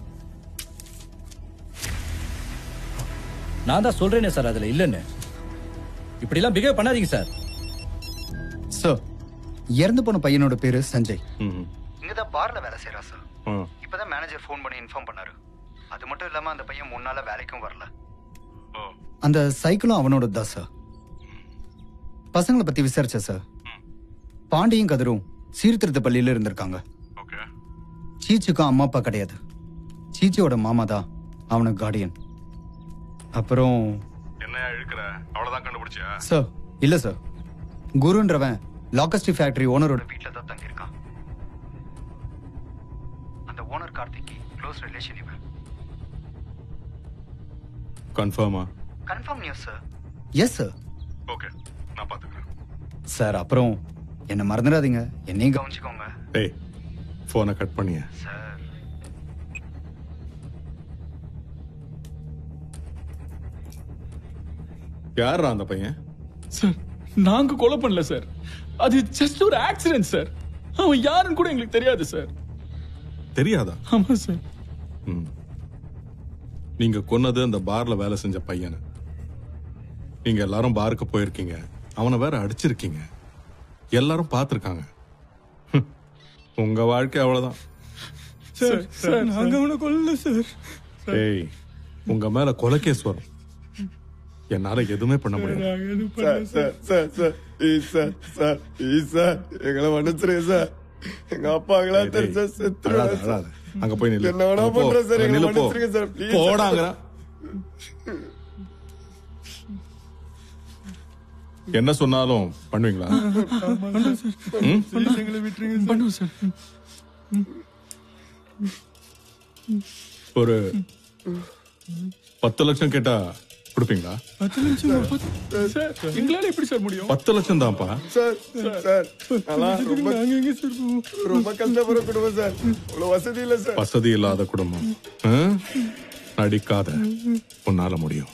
நான் தான் சொல்றேனே சார் அதுல இல்லைன்னு இப்படி எல்லாம் பிஹேவ் பண்ணாதீங்க சார் சார் இறந்து போன பையனோட பேரு சஞ்சய் ம் இங்க தான் பார்ல வேலை செய்யறா சார் ம் இப்பதான் மேனேஜர் ஃபோன் பண்ணி இன்ஃபார்ம் பண்ணாரு அது மட்டும் இல்லாம அந்த பையன் முன்னால வேலைக்கும் வரல அந்த சைக்கிளும் அவனோட தான் சார் பசங்களை பத்தி விசாரிச்சேன் சார் பாண்டியும் கதிரும் சீர்திருத்த பள்ளியில இருந்திருக்காங்க சீச்சுக்கும் அம்மா அப்பா கிடையாது சீச்சியோட மாமா தான் அவனுக்கு கார்டியன் அப்புறம் என்ன இழுக்கிற அவ்வளவுதான் கண்டுபிடிச்சியா சார் இல்ல சார் குருன்றவன் லாக்கஸ்டி ஃபேக்டரி ஓனரோட வீட்டில் தான் தங்கியிருக்கான் அந்த ஓனர் கார்த்திக்கு க்ளோஸ் ரிலேஷன் இவன் கன்ஃபார்மா confirm news sir yes sir okay நான் பாத்துக்கிறேன் சார் அப்புறம் என்ன மறந்துடாதீங்க என்னையும் கவனிச்சுக்கோங்க டேய் போனை கட் பண்ணிய சார் யாரா அந்த பையன் சார் நாங்க கொலை பண்ணல சார் அது ஜஸ்ட் ஒரு ஆக்சிடென்ட் சார் அவன் யாருன்னு கூட எங்களுக்கு தெரியாது சார் தெரியாதா ஆமா சார் ம். நீங்க கொன்னது அந்த பார்ல வேலை செஞ்ச பையனை நீங்க எல்லாரும் பாருக்கு போயிருக்கீங்க அவனை வேற அடிச்சிருக்கீங்க எல்லாரும் பார்த்திருக்காங்க ஹம். உங்க வாழ்க்கை அவ்வளவுதான் சார் சார் நாங்க அவனை கொல்லல சார் ஏய் உங்க மேல கொலைகேஸ் வரும் என்னால எதுவுமே பண்ண முடியாது சார் சார் சார் சார் ஈ சார் சார் ஈ சார் எங்களை மன்னிச்சிருங்க சார் எங்க அப்பாங்களா டேய், தெரிஞ்சா அழாத, செத்துருவேன் அழாத. அங்க போய் நில்லு என்ன வேணா அங்க போ. பண்றேன் சார் அங்க எங்களை நில்லு, போ. மன்னிச்சிருங்க சார் ப்ளீஸ் போடாங்கடா என்ன சொன்னாலும் பண்ணுவீங்களா பண்ணுவோம் சார் ம்? ப்ளீஸ் எங்களை விட்டுருங்க சார் பண்ணுவோம் சார் ஒரு பத்து லட்சம் கேட்டா கொடுப்பீங்களா பத்து லட்சம் பத்து- சார் எங்களால எப்படி சார் முடியும் பத்து லட்சம் தான்ப்பா சார் சார் நல்லா ரொம்ப நாங்க எங்க சார் போவோம் ரொம்ப கஷ்டப்படுற குடும்பம் சார் அவ்வளவு வசதி இல்ல சார் வசதி இல்லாத குடும்பம் ஆ? நடிக்காத உன்னால முடியும்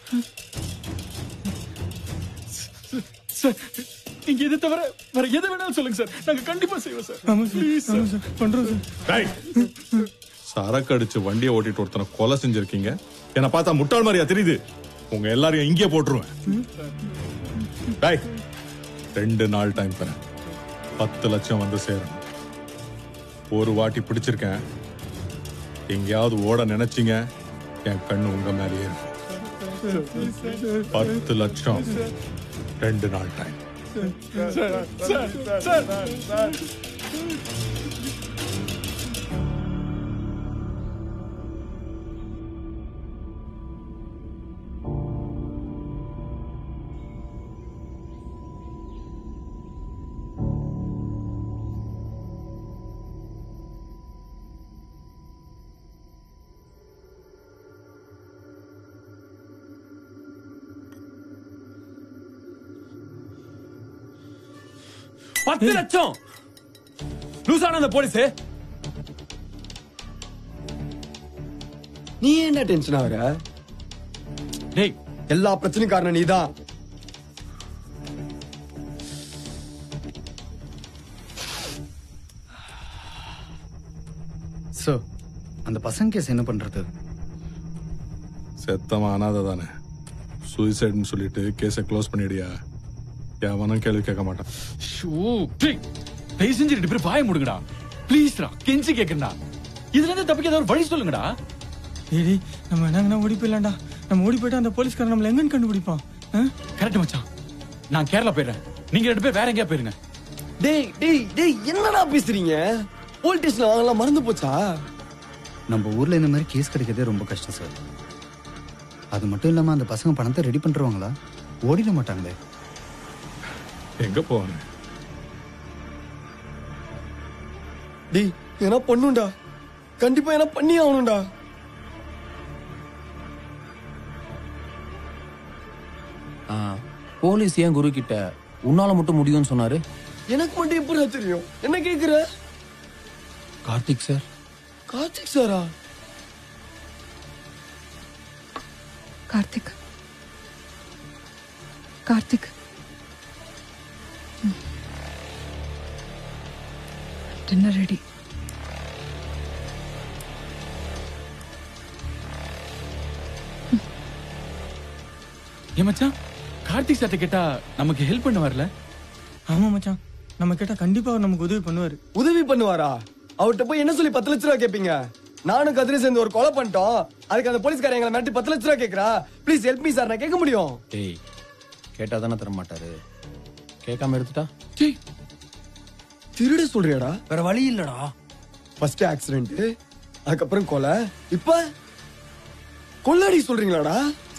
சார் நீங்க இதை தவிர வேற எது வேணாலும் சொல்லுங்க சார் நாங்க கண்டிப்பா செய்வோம் சார் ஆமா சார் ப்ளீஸ் ஆமா சார் பண்றோம் சார் சரக்கு அடிச்சு வண்டியை ஓட்டிட்டு ஒருத்தனை கொலை செஞ்சிருக்கீங்க என்ன பார்த்தா முட்டாள் மாதிரியா தெரியுது உங்க எல்லாரையும் இங்கே போட்டுருவேன் டேய் ரெண்டு நாள் டைம் தரேன் பத்து லட்சம் வந்து சேரும் ஒரு வாட்டி பிடிச்சிருக்கேன் எங்கேயாவது ஓட நினைச்சீங்க என் கண்ணு உங்க மேலேயே இருக்கும் பத்து லட்சம் ரெண்டு நாள் டைம் பத்து லட்சம் லூசான அந்த போலீஸ் நீ என்ன டென்ஷன் ஆகுற டேய் எல்லா பிரச்சனையும் காரணம் நீதான் சோ அந்த பசங்க கேஸ் என்ன பண்றது செத்தவன் அனாதை தானே சூசைட்னு சொல்லிட்டு கேஸை க்ளோஸ் பண்ணிடியா எவனும் கேள்வி கேட்க மாட்டான் ஷூ டேய் தயவு செஞ்சு ரெண்டு பேரும் வாய முடுங்கடா ப்ளீஸ்டா கெஞ்சி கேக்குறா இதுல இருந்து தப்பிக்க ஏதாவது ஒரு வழி சொல்லுங்கடா ஏடி நம்ம என்னங்கன்னா ஓடி போயிடலாம்டா நம்ம ஓடி போயிட்டு அந்த போலீஸ்காரன் நம்மள எங்கன்னு கண்டுபிடிப்பான் கரெக்ட் மச்சான் நான் கேரளா போயிடுறேன் நீங்க ரெண்டு பேர் வேற எங்கேயா போயிருங்க டேய் டேய் டேய் என்னடா பேசுறீங்க போலீஸ் ஸ்டேஷன்ல வாங்கலாம் மறந்து போச்சா நம்ம ஊர்ல இந்த மாதிரி கேஸ் கிடைக்கிறதே ரொம்ப கஷ்டம் சார் அது மட்டும் இல்லாம அந்த பசங்க பணத்தை ரெடி பண்றவங்களா ஓடிட மாட்டாங்களே எங்க போவாங்க டேய் என்ன பண்ணுண்டா கண்டிப்பா என்ன பண்ணி ஆகணும்டா ஆ, போலீஸ் ஏன் குரு கிட்ட உன்னால மட்டும் முடியும்னு சொன்னாரு எனக்கு மட்டும் எப்படிடா தெரியும் என்ன கேக்குற கார்த்திக் சார் கார்த்திக் சாரா கார்த்திக் கார்த்திக் டின்னர் ரெடி ஏன் மச்சான் கார்த்திக் சார்ட்ட கேட்டா நமக்கு ஹெல்ப் பண்ண வரல ஆமா மச்சான் நம்ம கேட்டா கண்டிப்பா அவர் நமக்கு உதவி பண்ணுவாரு உதவி பண்ணுவாரா அவர்கிட்ட போய் என்ன சொல்லி பத்து லட்ச ரூபா கேப்பீங்க நானும் கதிரி சேர்ந்து ஒரு கொலை பண்ணிட்டோம் அதுக்கு அந்த போலீஸ்காரன் எங்களை மிரட்டி பத்து லட்ச ரூபா கேக்குறா ப்ளீஸ் ஹெல்ப் மீ சார் நான் கேட்க முடியும் டேய் கேட்டா தானே தர மாட்டாரு கேட்காம எடுத்துட்டா திருட சொல்றியாடா வேற வழி இல்லடா ஃபர்ஸ்ட் ஆக்சிடென்ட் அதுக்கப்புறம் கொலை இப்ப கொள்ளடி சொல்றீங்களாடா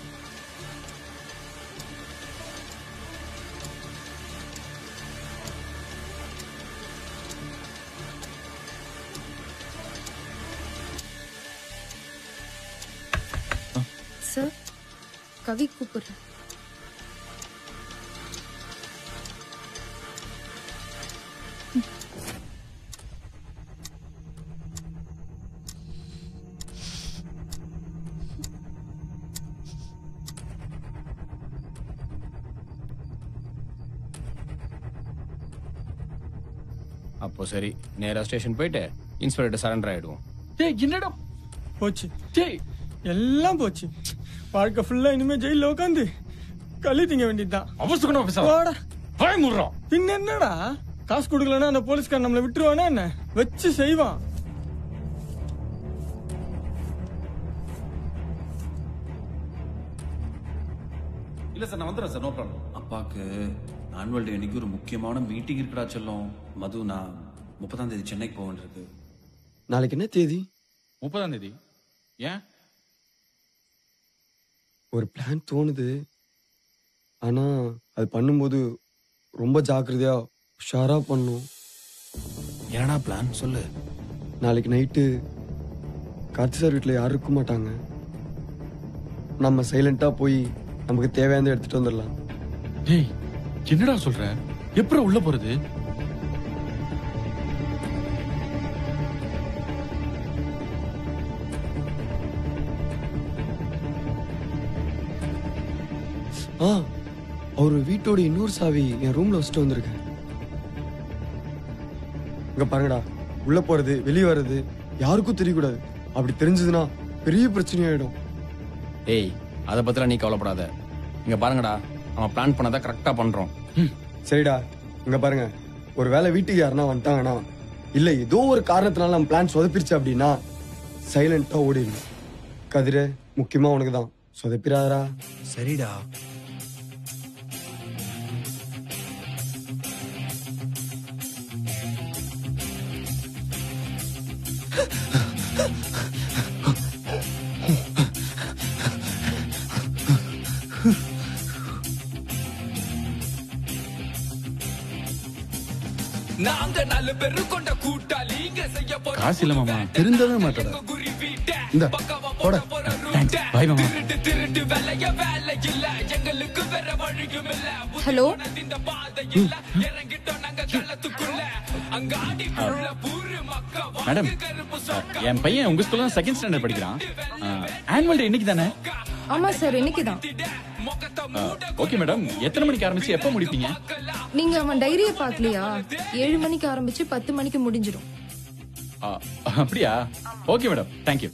சார் கவி கூப்பிடுறேன் அப்போ சரி நேரா ஸ்டேஷன் போயிட்டு இன்ஸ்பெக்டர் சரண்டர் ஆயிடுவோம் டேய் என்னடா போச்சு டேய் எல்லாம் போச்சு வாழ்க்கை ஃபுல்லா இனிமே ஜெயில உட்காந்து களி திங்க வேண்டியதுதான் அவசரம் பேசாத. போடா பயமுடுறோம் பின்ன என்னடா காசு கொடுக்கலன்னா அந்த போலீஸ்காரன் நம்மளை விட்டுருவானா என்ன வச்சு செய்வான் இல்ல சார் நான் வந்துடுறேன் சார் நோ ப்ராப்ளம் அப்பாக்கு ஆனுவல் டே அன்னைக்கு ஒரு முக்கியமான மீட்டிங் இருக்குடா செல்லம் மது நான் முப்பதாம் தேதி சென்னைக்கு போக வேண்டியிருக்கு நாளைக்கு என்ன தேதி முப்பதாம் தேதி ஏன் ஒரு பிளான் தோணுது ஆனா அது பண்ணும்போது ரொம்ப ஜாக்கிரதையா உஷாரா பண்ணும் என்னடா பிளான் சொல்லு நாளைக்கு நைட்டு கார்த்தி சார் வீட்டில் யாரும் இருக்க மாட்டாங்க நம்ம சைலண்டா போய் நமக்கு தேவையானதை எடுத்துட்டு வந்துடலாம் டேய் என்னடா சொல்ற எப்படி உள்ள போறது ஆ அவர் வீட்டோட இன்னொரு சாவி என் ரூம்ல வச்சுட்டு வந்திருக்கேன் இங்க பாருங்கடா உள்ள போறது வெளியே வர்றது யாருக்கும் தெரியக்கூடாது அப்படி தெரிஞ்சதுன்னா பெரிய பிரச்சனையாயிடும் ஏய் அதை பத்திலாம் நீ கவலைப்படாத இங்க பாருங்கடா நம்ம பிளான் பண்ணதை கரெக்டா பண்றோம் சரிடா இங்க பாருங்க ஒரு வேளை வீட்டுக்கு யாருன்னா வந்துட்டாங்கன்னா இல்ல ஏதோ ஒரு காரணத்தினால நம்ம பிளான் சொதப்பிருச்சு அப்படின்னா சைலண்டா ஓடிடணும் கதிரு முக்கியமா உனக்கு தான் சொதப்பிராதரா சரிடா நாங்க நாலு பேரு கொண்ட கூட்டாளிங்க செய்ய போற காசு இல்ல மாமா திருந்தவே மாட்டடா இந்த போட பாய் மாமா திருட்டு திருட்டு வேலைய வேலை இல்ல எங்களுக்கு வேற வழியும் இல்ல ஹலோ இந்த பாதை இல்ல இறங்கிட்டோம் நாங்க களத்துக்குள்ள அங்க ஆடிக்குள்ள பூரு மக்க மேடம் என் பையன் உங்க ஸ்கூல்ல தான் செகண்ட் ஸ்டாண்டர்ட் படிக்கிறான் ஆனுவல் டே இன்னைக்கு தானே ஆமா சார் இன்னைக்கு தான் ஓகே மேடம் எத்தனை மணிக்கு ஆரம்பிச்சு எப்போ முடிப்பீங்க நீங்க அவன் டைரியை பார்க்கலையா ஏழு மணிக்கு ஆரம்பிச்சு பத்து மணிக்கு முடிஞ்சிடும் ஆ, அப்படியா ஓகே மேடம் தேங்க்யூ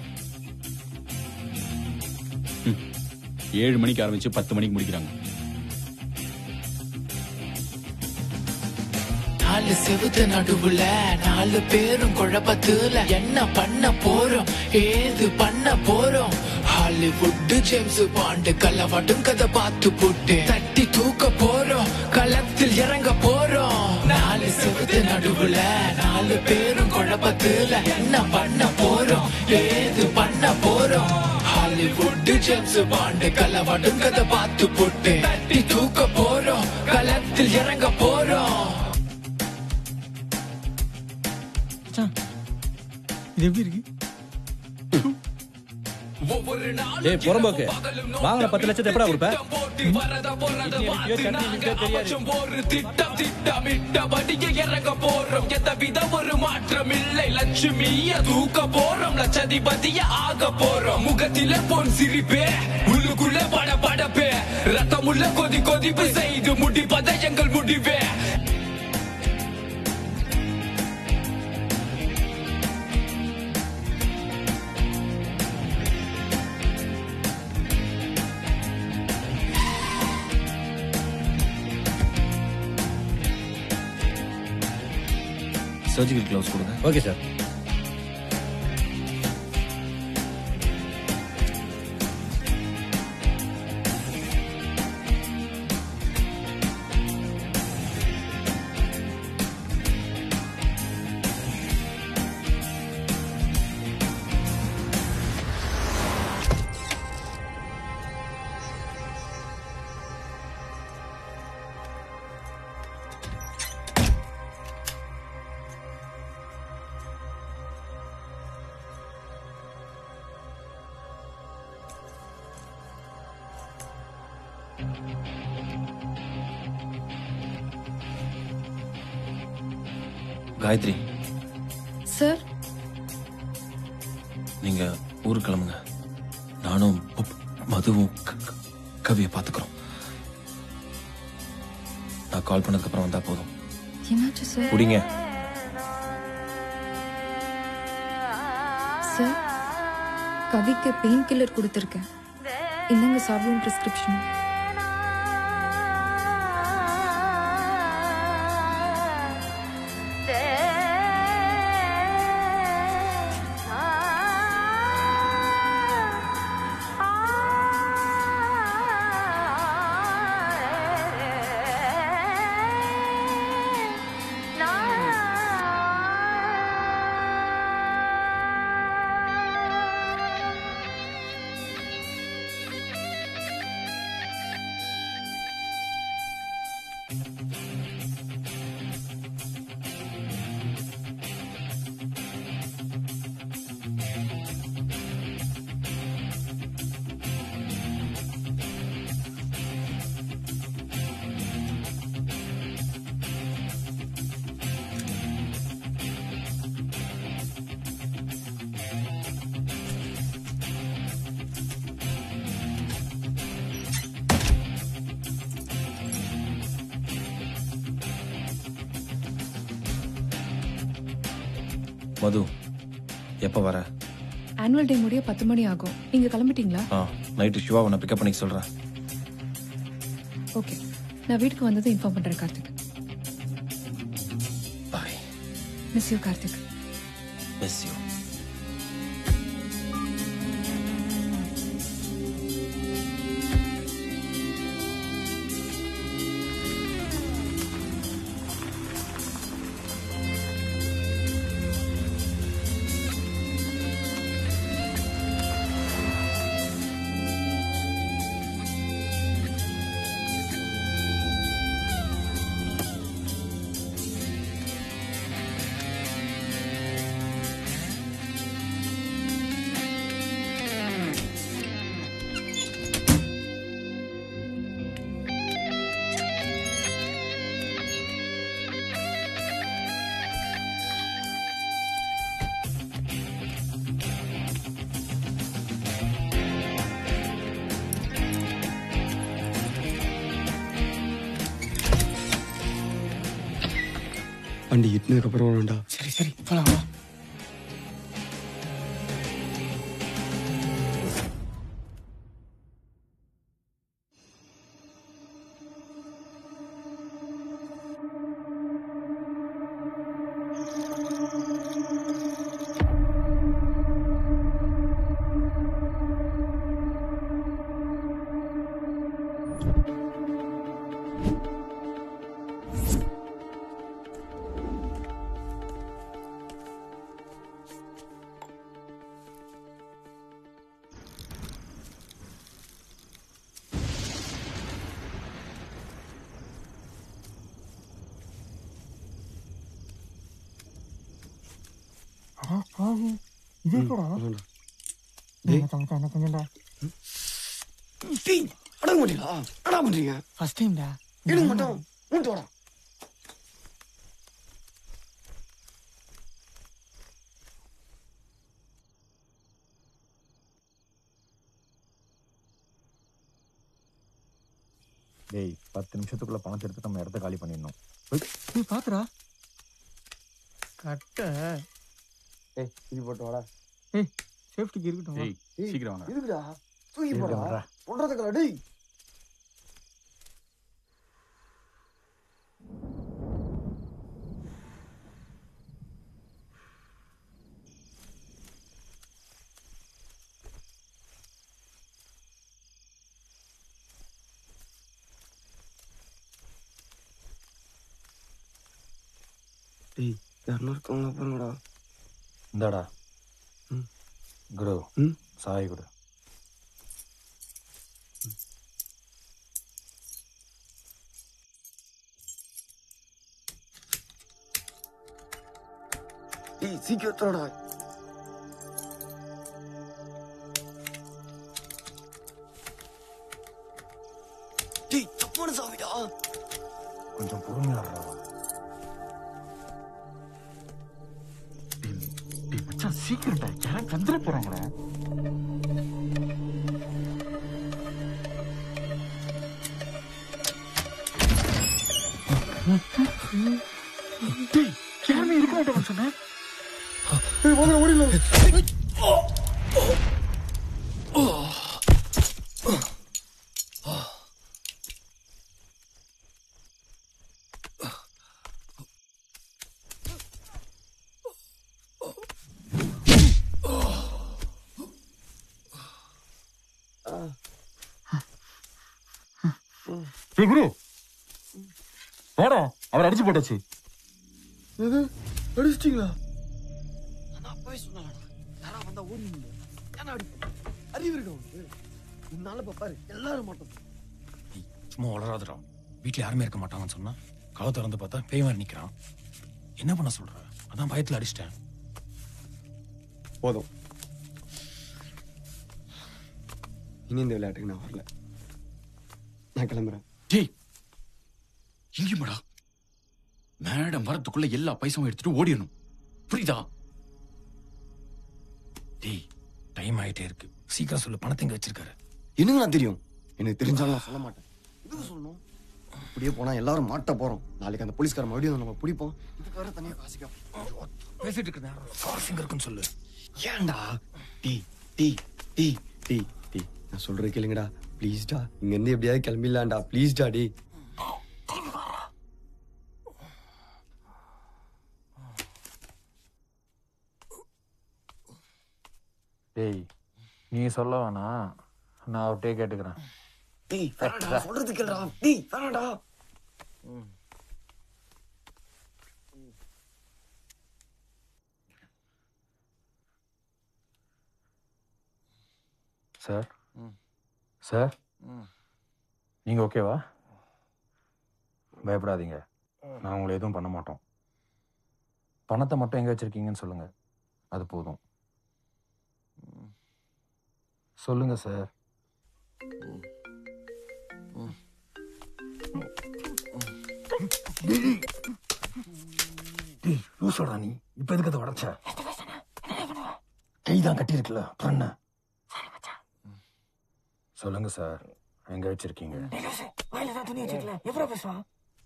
ஏழு மணிக்கு ஆரம்பிச்சு பத்து மணிக்கு முடிக்கிறாங்க நாலு செவுத்து நடுவுல நாலு பேரும் குழப்பத்துல என்ன பண்ண போறோம் ஏது பண்ண போறோம் ஹாலிவுட் ஜேம்ஸ் பாண்டு கலவாட்டும் கதை பார்த்து போட்டு தட்டி தூக்க போறோம் களத்தில் இறங்க போறோம் நாலு செவுத்து நடுவுல நாலு பேரும் குழப்பத்துல என்ன பண்ண போறோம் ஏது பண்ண போறோம் ஹாலிவுட் ஜேம்ஸ் பாண்டு கலவாட்டும் கதை பார்த்து போட்டு தட்டி தூக்க போறோம் களத்தில் இறங்க போறோம் இது எப்படி இருக்கு ஏய் புறம்போக்கு வாங்கின பத்து லட்சத்தை எப்படா கொடுப்ப ஒரு திட்டம் திட்டமிட்டபடியே இறங்க போறோம் எந்த வித ஒரு மாற்றம் இல்லை லட்சுமிய தூக்க போறோம் லட்சதிபதிய ஆக போறோம் முகத்தில பொன் சிரிப்பே உள்ளுக்குள்ள பட படப்பே ரத்தமுள்ள கொதி கொதிப்பு செய்து முடிப்பதை எங்கள் முடிவே சர்ஜிக்கல் க்ளவுஸ் கொடுங்க ஓகே சார் காயத்ரி சார் நீங்க ஊருக்கு கிளம்புங்க நானும் ப- மதுவும் க- க- கவியை பாத்துக்கிறோம் நான் கால் பண்ணதுக்கு அப்புறம் வந்தா போதும் என்னாச்சு சார் குடிங்க சார் கவிக்கு பெயின் கில்லர் கொடுத்துருக்கேன் என்னங்க சாப்பிடும் பிரிஸ்கிரிப்ஷன் மது எப்ப வர ஆனுவல் டே முடிய பத்து மணி ஆகும் நீங்க கிளம்பிட்டீங்களா ஆ நைட்டு சிவா உன்னை பிக்கப் பண்ணிக்க சொல்கிறேன் ஓகே நான் வீட்டுக்கு வந்தது இன்ஃபார்ம் பண்றேன் Karthik bye miss you Karthik miss you வண்டி இட்டுனதுக்கு அப்புறம் வேண்டாம் சரி சரி போலாம் வா இது எப்படா மச்சான் மச்சான் என்ன கொஞ்சம்டா டேய் அடங்க மாட்டீங்களா என்னடா பண்றீங்க ஃபர்ஸ்ட் டைம்டா எடுங்க மாட்டோம் மூட்டு வாடா டேய் பத்து நிமிஷத்துக்குள்ள பணத்தை எடுத்து நம்ம இடத்த காலி பண்ணிடணும் நீ பாத்துடா கட்ட ஏய் இது போட்டு வாடா ஏய் சேஃப்டிக்கு இருக்கட்டும் வா. ஏய், சீக்கிரம் வாங்க. இதுக்குடா தூக்கி இருடா, போடா வரா. சொல்றதுக்குடா டேய் டேய் யாருன்னா இருக்காங்களா பாருங்கடா இந்தாடா குரு ம் சாய் குடு டேய் சீக்கிரம் தரடா டேய் தப்பான சாவிடா கொஞ்சம் பொறுமையா இருடா. டேய் மச்சான் சீக்கிரம்டா யாரும் வந்துட போறாங்கடா டேய் யாருமே இருக்க மாட்டோம்னு சொன்னேன் டேய் வாங்க ஓடிடலாம் டேய் குரு வாடா அவர் அடிச்சு போட்டாச்சு எது அடிச்சிட்டீங்களா நான் அப்பவே சொன்னேன்டா யாரா வந்தா ஓடிடுங்க ஏன்னா அடி அறிவு இருக்கா உனக்கு உன்னால பாப்பாரு எல்லாரும் மாட்டோம் சும்மா வளராதுடா வீட்ல யாருமே இருக்க மாட்டாங்கன்னு சொன்னா கதை திறந்து பார்த்தா பேய் மாதிரி நிக்கிறான் என்ன பண்ண சொல்ற அதான் பயத்துல அடிச்சிட்டேன் போதும் இனி இந்த விளையாட்டுக்கு நான் வரல நான் கிளம்புறேன் டேய் இங்கேயுமாடா மேடம் வரதுக்குள்ள எல்லா பைசாவும் எடுத்துட்டு ஓடிடணும் புரியுதா டேய் டைம் ஆயிட்டே இருக்கு சீக்கிரம் சொல்லு பணத்தை எங்க வச்சிருக்காரு எனக்கு நான் தெரியும் எனக்கு தெரிஞ்சாலும் நான் சொல்ல மாட்டேன் எதுக்கு சொல்லணும் இப்படியே போனா எல்லாரும் மாட்ட போறோம் நாளைக்கு அந்த போலீஸ்கார மறுபடியும் வந்து நம்ம பிடிப்போம் இதுக்கு வேற தனியா காசு பேசிட்டு இருக்க நேரம் ஃபார் ஃபிங்கருக்குன்னு சொல்லு ஏன்டா டீ டீ டீ டீ டீ நான் சொல்றது கேளுங்கடா ப்ளீஸ்டா இங்கேருந்து எப்படியாவது கிளம்பிடலாம்டா ப்ளீஸ்டா டி டேய் நீ சொல்ல வேணாம் நான் அவர்கிட்டயே கேட்டுக்கிறேன் டேய் வேணாடா சொல்றது கேளுடா டேய் வேணாடா சார் சார் நீங்கள் ஓகேவா பயப்படாதீங்க நான் உங்களை எதுவும் பண்ண மாட்டோம் பணத்தை மட்டும் எங்கே வச்சுருக்கீங்கன்னு சொல்லுங்கள் அது போதும் சொல்லுங்க சார் டேய் லூசோடா நீ இப்போ எதுக்கு அதை உடச்ச கை தான் கட்டியிருக்குல்ல அப்புறம் என்ன சொல்லுங்க சார் எங்க வச்சிருக்கீங்க வாயில தான் துணி வச்சிருக்கல எவ்வளவு பேசுவான்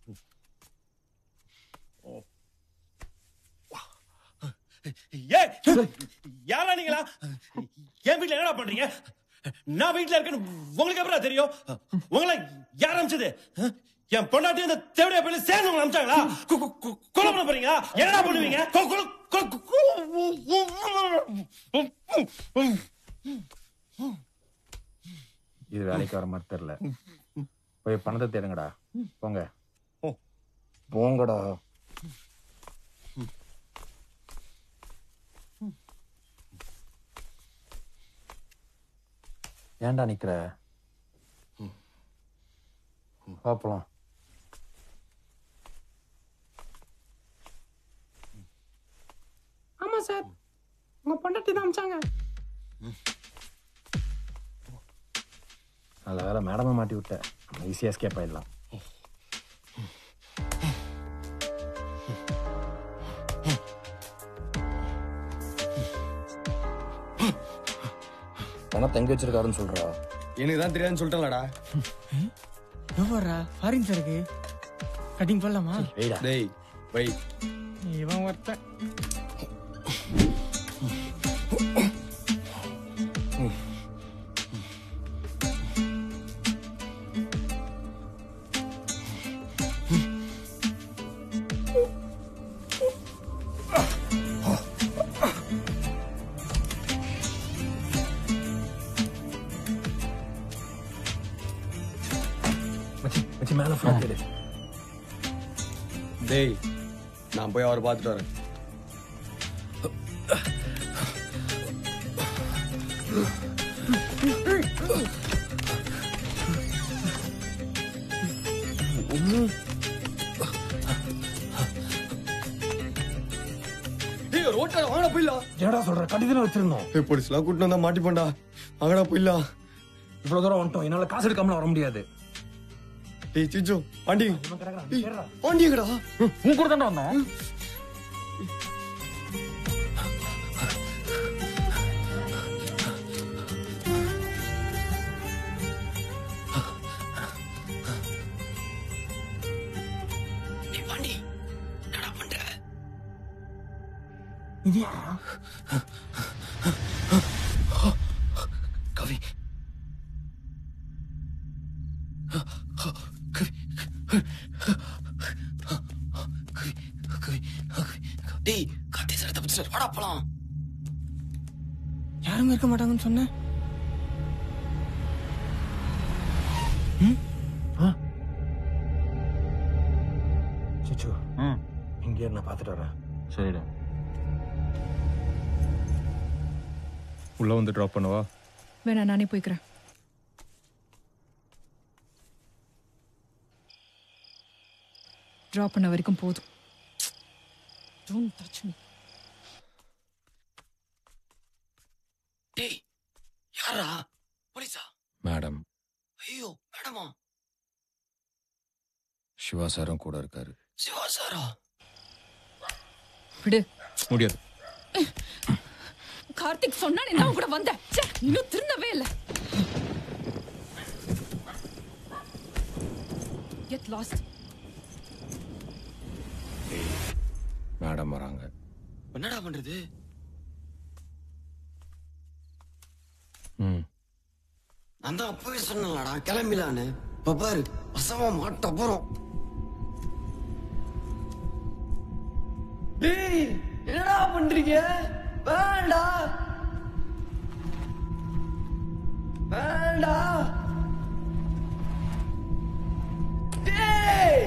ஏய் யாரா நீங்களா என் வீட்ல என்னடா பண்றீங்க நான் வீட்ல இருக்கேன்னு உங்களுக்கு எப்படா தெரியும் உங்களை யார் அமிச்சது என் பொண்டாட்டி இந்த தேவடியா பையில சேர்ந்து உங்களை அமிச்சாங்களா கு- கு- கு- கொலை பண்ண போறீங்க என்னடா பண்ணுவீங்க கொ- கொலை- கொ- இது வேலைக்கு வர மாதிரி தெரியல போய் பணத்தை தேடுங்கடா போங்க போங்கடா ஏன்டா நிக்கிற பாப்பலாம் ஆமா சார் உங்க பொண்டாட்டி தான் அமிச்சாங்க நல்ல வேலை மேடமை மாட்டி விட்டேன் நம்ம ஈஸியாக எஸ்கேப் ஆயிடலாம் பணத்தை எங்க வச்சிருக்காருன்னு சொல்றா எனக்கு தான் தெரியாதுன்னு சொல்லிட்டேன்லடா எவ்வளோ ஃபாரின் சாருக்கு கட்டிங் போடலாமா டேய் வை இவன் ஒருத்தன் மச்சி மச்சி மேல ஃபுல்லா தேடு டேய் நான் போய் அவரை பார்த்துட்டு வரேன் டேய் ரோட்ல வாங்கடா போயிடலாம் என்னடா சொல்ற கட்டி தானே வச்சிருந்தோம் ஏய் போலீஸ்லாம் கூட்டிட்டு வந்தா மாட்டிப்போண்டா வாங்கடா போயிடலாம் இவ்வளவு தூரம் வந்துட்டோம் என்னால காசு எடுக்காமல வர முடியாது டேய் சிச்சு பாண்டி பாண்டியங்கடா உன் கூட தானே வந்தோம் பாண்டி என்னடா பண்ற இது யாரா கவி டேய் கார்த்தி சார் தப்பிச்சு சார் வாடா போலாம் யாரும் இருக்க மாட்டாங்கன்னு சொன்னேன் சிச்சு இங்கே நான் பார்த்துட்டு வரேன் சரிடா உள்ள வந்து ட்ராப் பண்ணவா வேணா நானே போய்க்கிறேன் ட்ராப் பண்ண வரைக்கும் போதும் Don't touch me. டேய் யாரா போலீஸா மேடம் ஐயோ மேடமா சிவா சாரும் கூட இருக்காரு சிவா சாரா விடு முடியாது கார்த்திக் சொன்னா நீ நான் கூட வந்தேன் ச்சே, இன்னும் திருந்தவே இல்ல கெட் லாஸ்ட் மேடம் வராங்க என்னடா பண்றது ம் நான் தான் அப்பவே சொன்னலடா கிளம்பிலான்னு இப்ப பாரு வசமா மாட்ட போறோம் டேய் என்னடா பண்றீங்க வேண்டாம் வேண்டாம் டேய்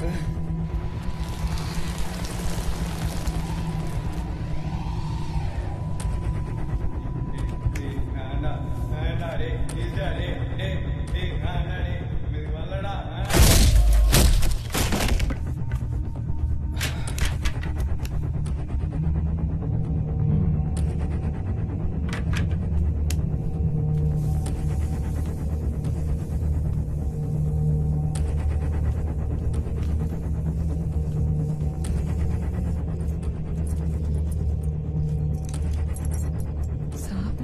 சாமி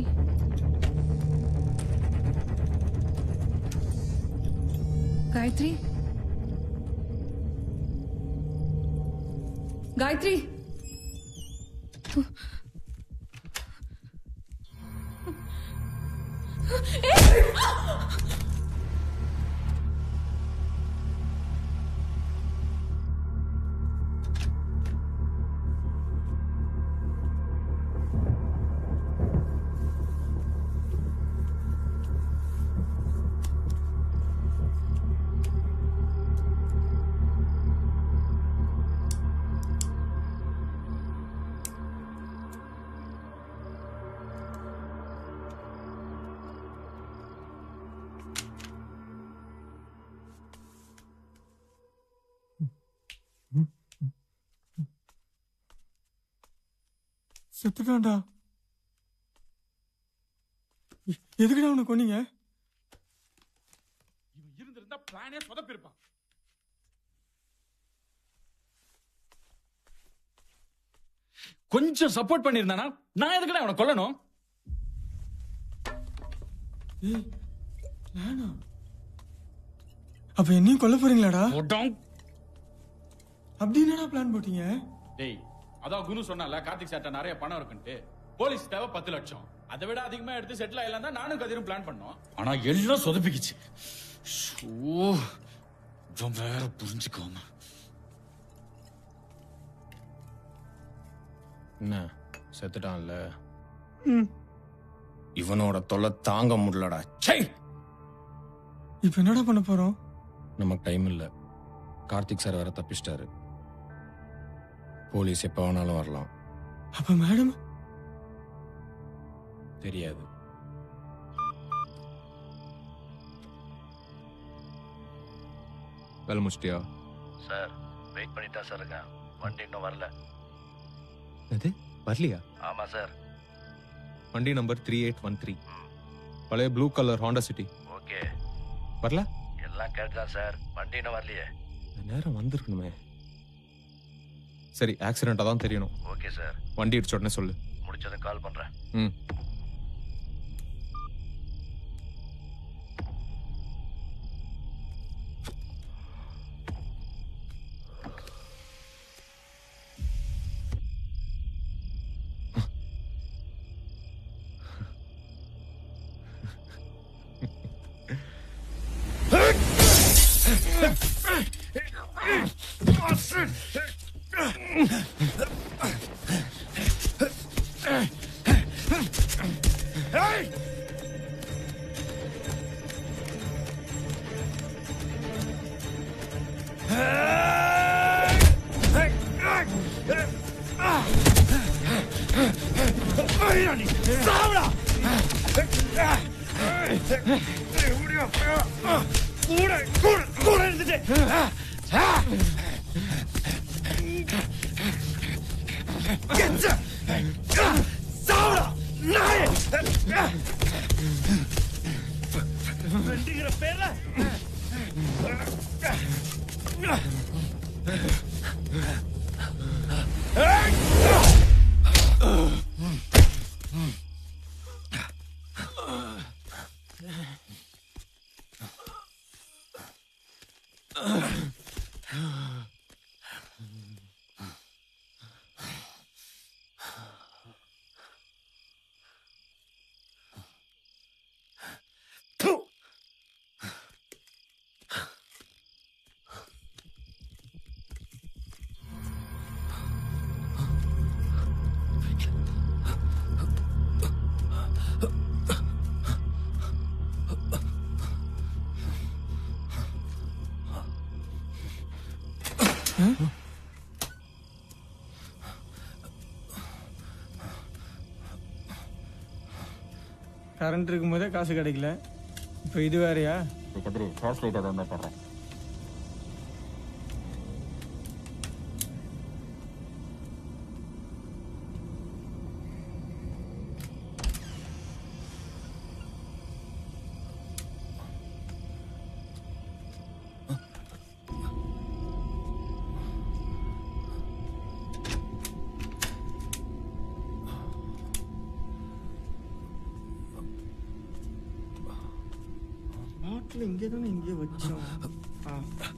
காயத்ரி காயத்ரி செத்துட்டான்டா எ- எதுக்குடா அவனை கொன்னீங்க இவன் இருந்திருந்தா பிளானே சொதப்பிருப்பான் கொஞ்சம் சப்போர்ட் பண்ணிருந்தானா நான் எதுக்குடா அவனை கொல்லணும் ஏய் நானா அப்ப என்னையும் கொல்ல போறீங்களாடா அப்படி என்னடா பிளான் போட்டீங்க டேய் அதான் குரு சொன்னால கார்த்திக் சார்ட்ட நிறைய பணம் இருக்குன்ட்டு போலீஸ் தேவை பத்து லட்சம் அதை விட அதிகமா எடுத்து செட்டில் ஆயிலாம் தான் நானும் கதிரும் பிளான் பண்ணோம் ஆனா எல்லாம் சொதப்பிக்குச்சு ஷோ இவன் வேற புரிஞ்சுக்காம என்ன செத்துட்டான்ல ம். இவனோட தொல்லை தாங்க முடியலடா சை இப்ப என்னடா பண்ண போறோம் நமக்கு டைம் இல்ல கார்த்திக் சார் வேற தப்பிச்சிட்டாரு போலீஸ் எப்ப வேணாலும் வரலாம் அப்ப மேடம் தெரியாது வேலை முடிச்சிட்டியா சார் வெயிட் பண்ணிட்டு தான் சார் இருக்கேன் வண்டி இன்னும் வரல அது வரலையா ஆமா சார் வண்டி number three eight one three பழைய blue colour Honda City okay வரல எல்லாம் கேட்டு தான் சார் வண்டி இன்னும் வரலையே நேரம் வந்திருக்கணுமே சரி ஆக்சிடென்ட்டாக தான் தெரியணும் ஓகே சார் வண்டி இடிச்ச உடனே சொல்லு முடிச்சதும் கால் பண்றேன் ம் கரண்ட் இருக்கும்போதே காசு கிடைக்கல இப்போ இது வேறயா கதிரி டார்ச் லைட்டர் வந்து தர்றேன் பாட்டில் இங்கே தானே இங்கே வச்சோம் ஆ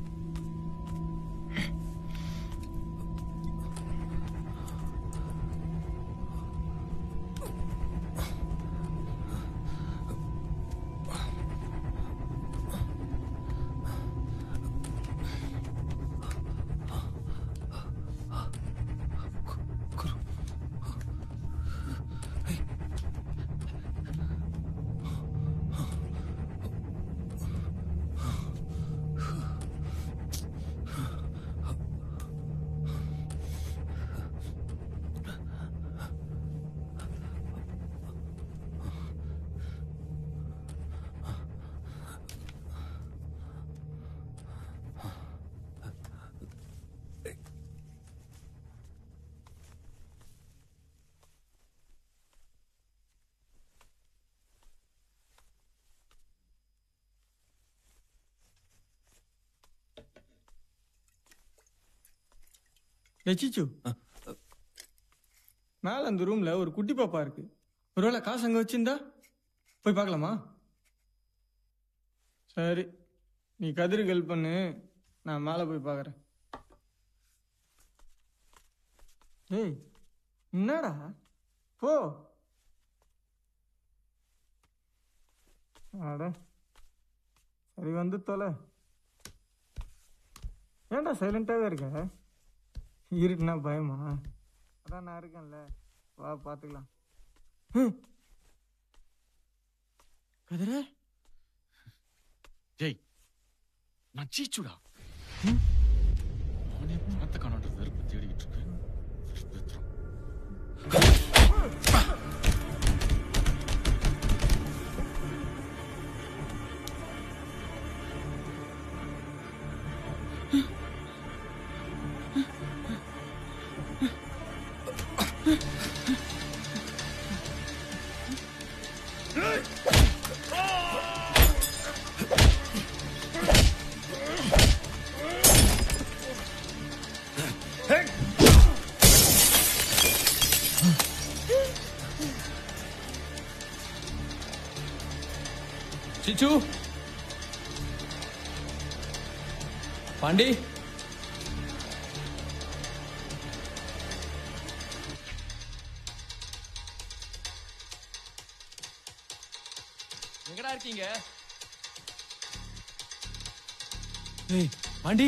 லட்சிச்சு மேல அந்த ரூம்ல ஒரு குட்டி பாப்பா இருக்கு ஒருவேளை காசு அங்க வச்சிருந்தா போய் பார்க்கலாமா சரி நீ கதிருக்கு ஹெல்ப் பண்ணு நான் மேலே போய் பார்க்குறேன் ஏய் என்னடா போ அட சரி வந்து தொலை ஏன்டா சைலண்டாகவே இருக்க இருட்டுனா பயமா அதான் நான் இருக்கேன்ல வா பார்த்துக்கலாம் ஹம். கதிரே ஜெய் நான் சீச்சுடா அவனே பணத்தை காணான்ற வெறுப்பு தேடிக்கிட்டு இருக்கு வெறுப்பேத்துறான். சிச்சு பாண்டி எங்கடா இருக்கீங்க ஏய் பாண்டி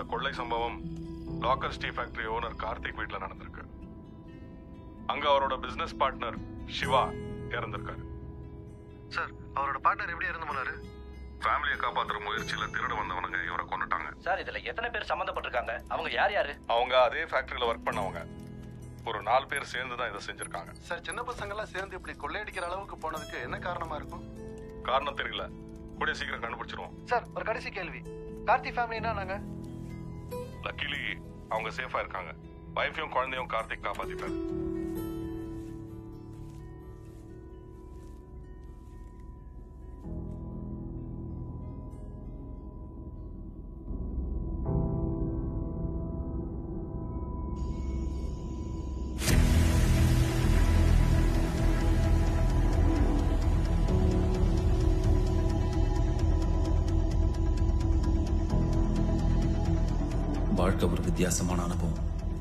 கொள்ளை சம்பவம் locker steel factory owner Karthik வீட்ல நடந்திருக்கு அங்க அவரோட பிசினஸ் பார்ட்னர் சிவா இறந்திருக்காரு சார் அவரோட பார்ட்னர் எப்படி இறந்து போனாரு ஃபேமிலியை காப்பாத்துற முயற்சியில திருட வந்தவனுங்க இவரை கொண்டுட்டாங்க சார் இதுல எத்தனை பேர் சம்மந்தப்பட்டிருக்காங்க அவங்க யார் யாரு அவங்க அதே ஃபேக்டரியில ஒர்க் பண்ணவங்க ஒரு நாலு பேர் சேர்ந்து தான் இதை செஞ்சிருக்காங்க சார் சின்ன பசங்க எல்லாம் சேர்ந்து இப்படி கொள்ளையடிக்கிற அளவுக்கு போனதுக்கு என்ன காரணமா இருக்கும் காரணம் தெரியல கூடிய சீக்கிரம் கண்டுபிடிச்சிருவோம் சார் ஒரு கடைசி கேள்வி கார்த்தி ஃபேமிலினா நாங்க லக்கிலி அவங்க சேஃபா இருக்காங்க வைஃபையும் குழந்தையும் கார்த்திக் காப்பாத்திட்டாரு வாழ்க்கை ஒரு வித்தியாசமான அனுபவம்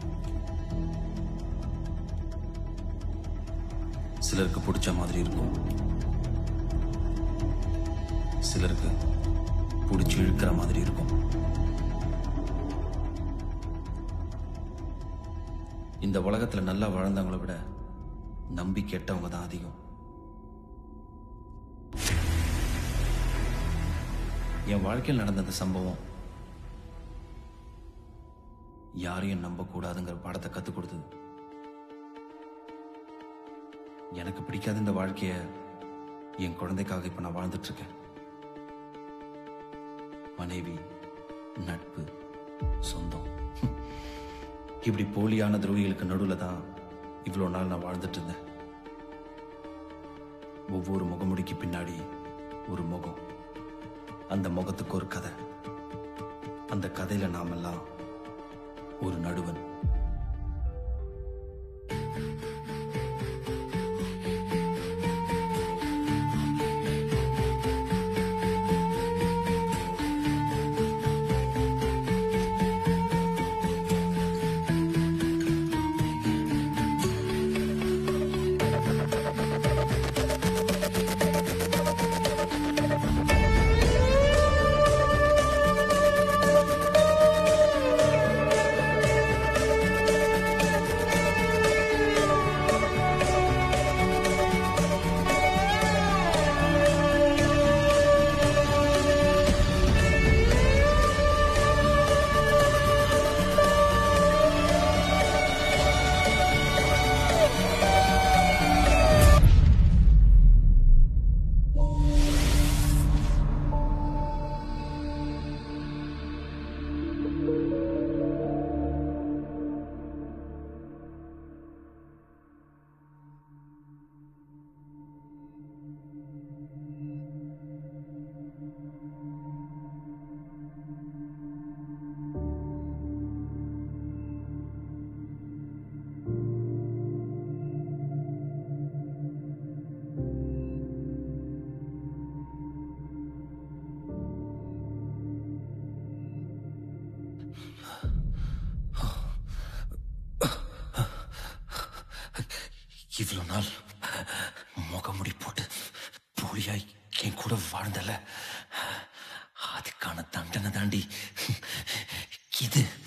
சிலருக்கு பிடிச்ச மாதிரி இருக்கும் சிலருக்கு பிடிச்சி இழுக்கிற மாதிரி இருக்கும் இந்த உலகத்துல நல்லா வாழ்ந்தவங்கள விட நம்பி கெட்டவங்க தான் அதிகம் என் வாழ்க்கையில் நடந்த அந்த சம்பவம் யாரையும் நம்ப கூடாதுங்கிற பாடத்தை கத்துக் கொடுத்தது எனக்கு பிடிக்காத இந்த வாழ்க்கைய என் குழந்தைக்காக இப்ப நான் வாழ்ந்துட்டு இருக்கேன் மனைவி நட்பு சொந்தம் இப்படி போலியான துரோகிகளுக்கு நடுவில் தான் இவ்வளோ நாள் நான் வாழ்ந்துட்டு இருந்தேன் ஒவ்வொரு முகமுடிக்கு பின்னாடி ஒரு முகம் அந்த முகத்துக்கு ஒரு கதை அந்த கதையில நாமெல்லாம் ஒரு நடுவன் இவ்வளோ நாள் முகமுடி போட்டு போலியாய் என் கூட வாழ்ந்தல அதுக்கான தண்டனை தாண்டி இது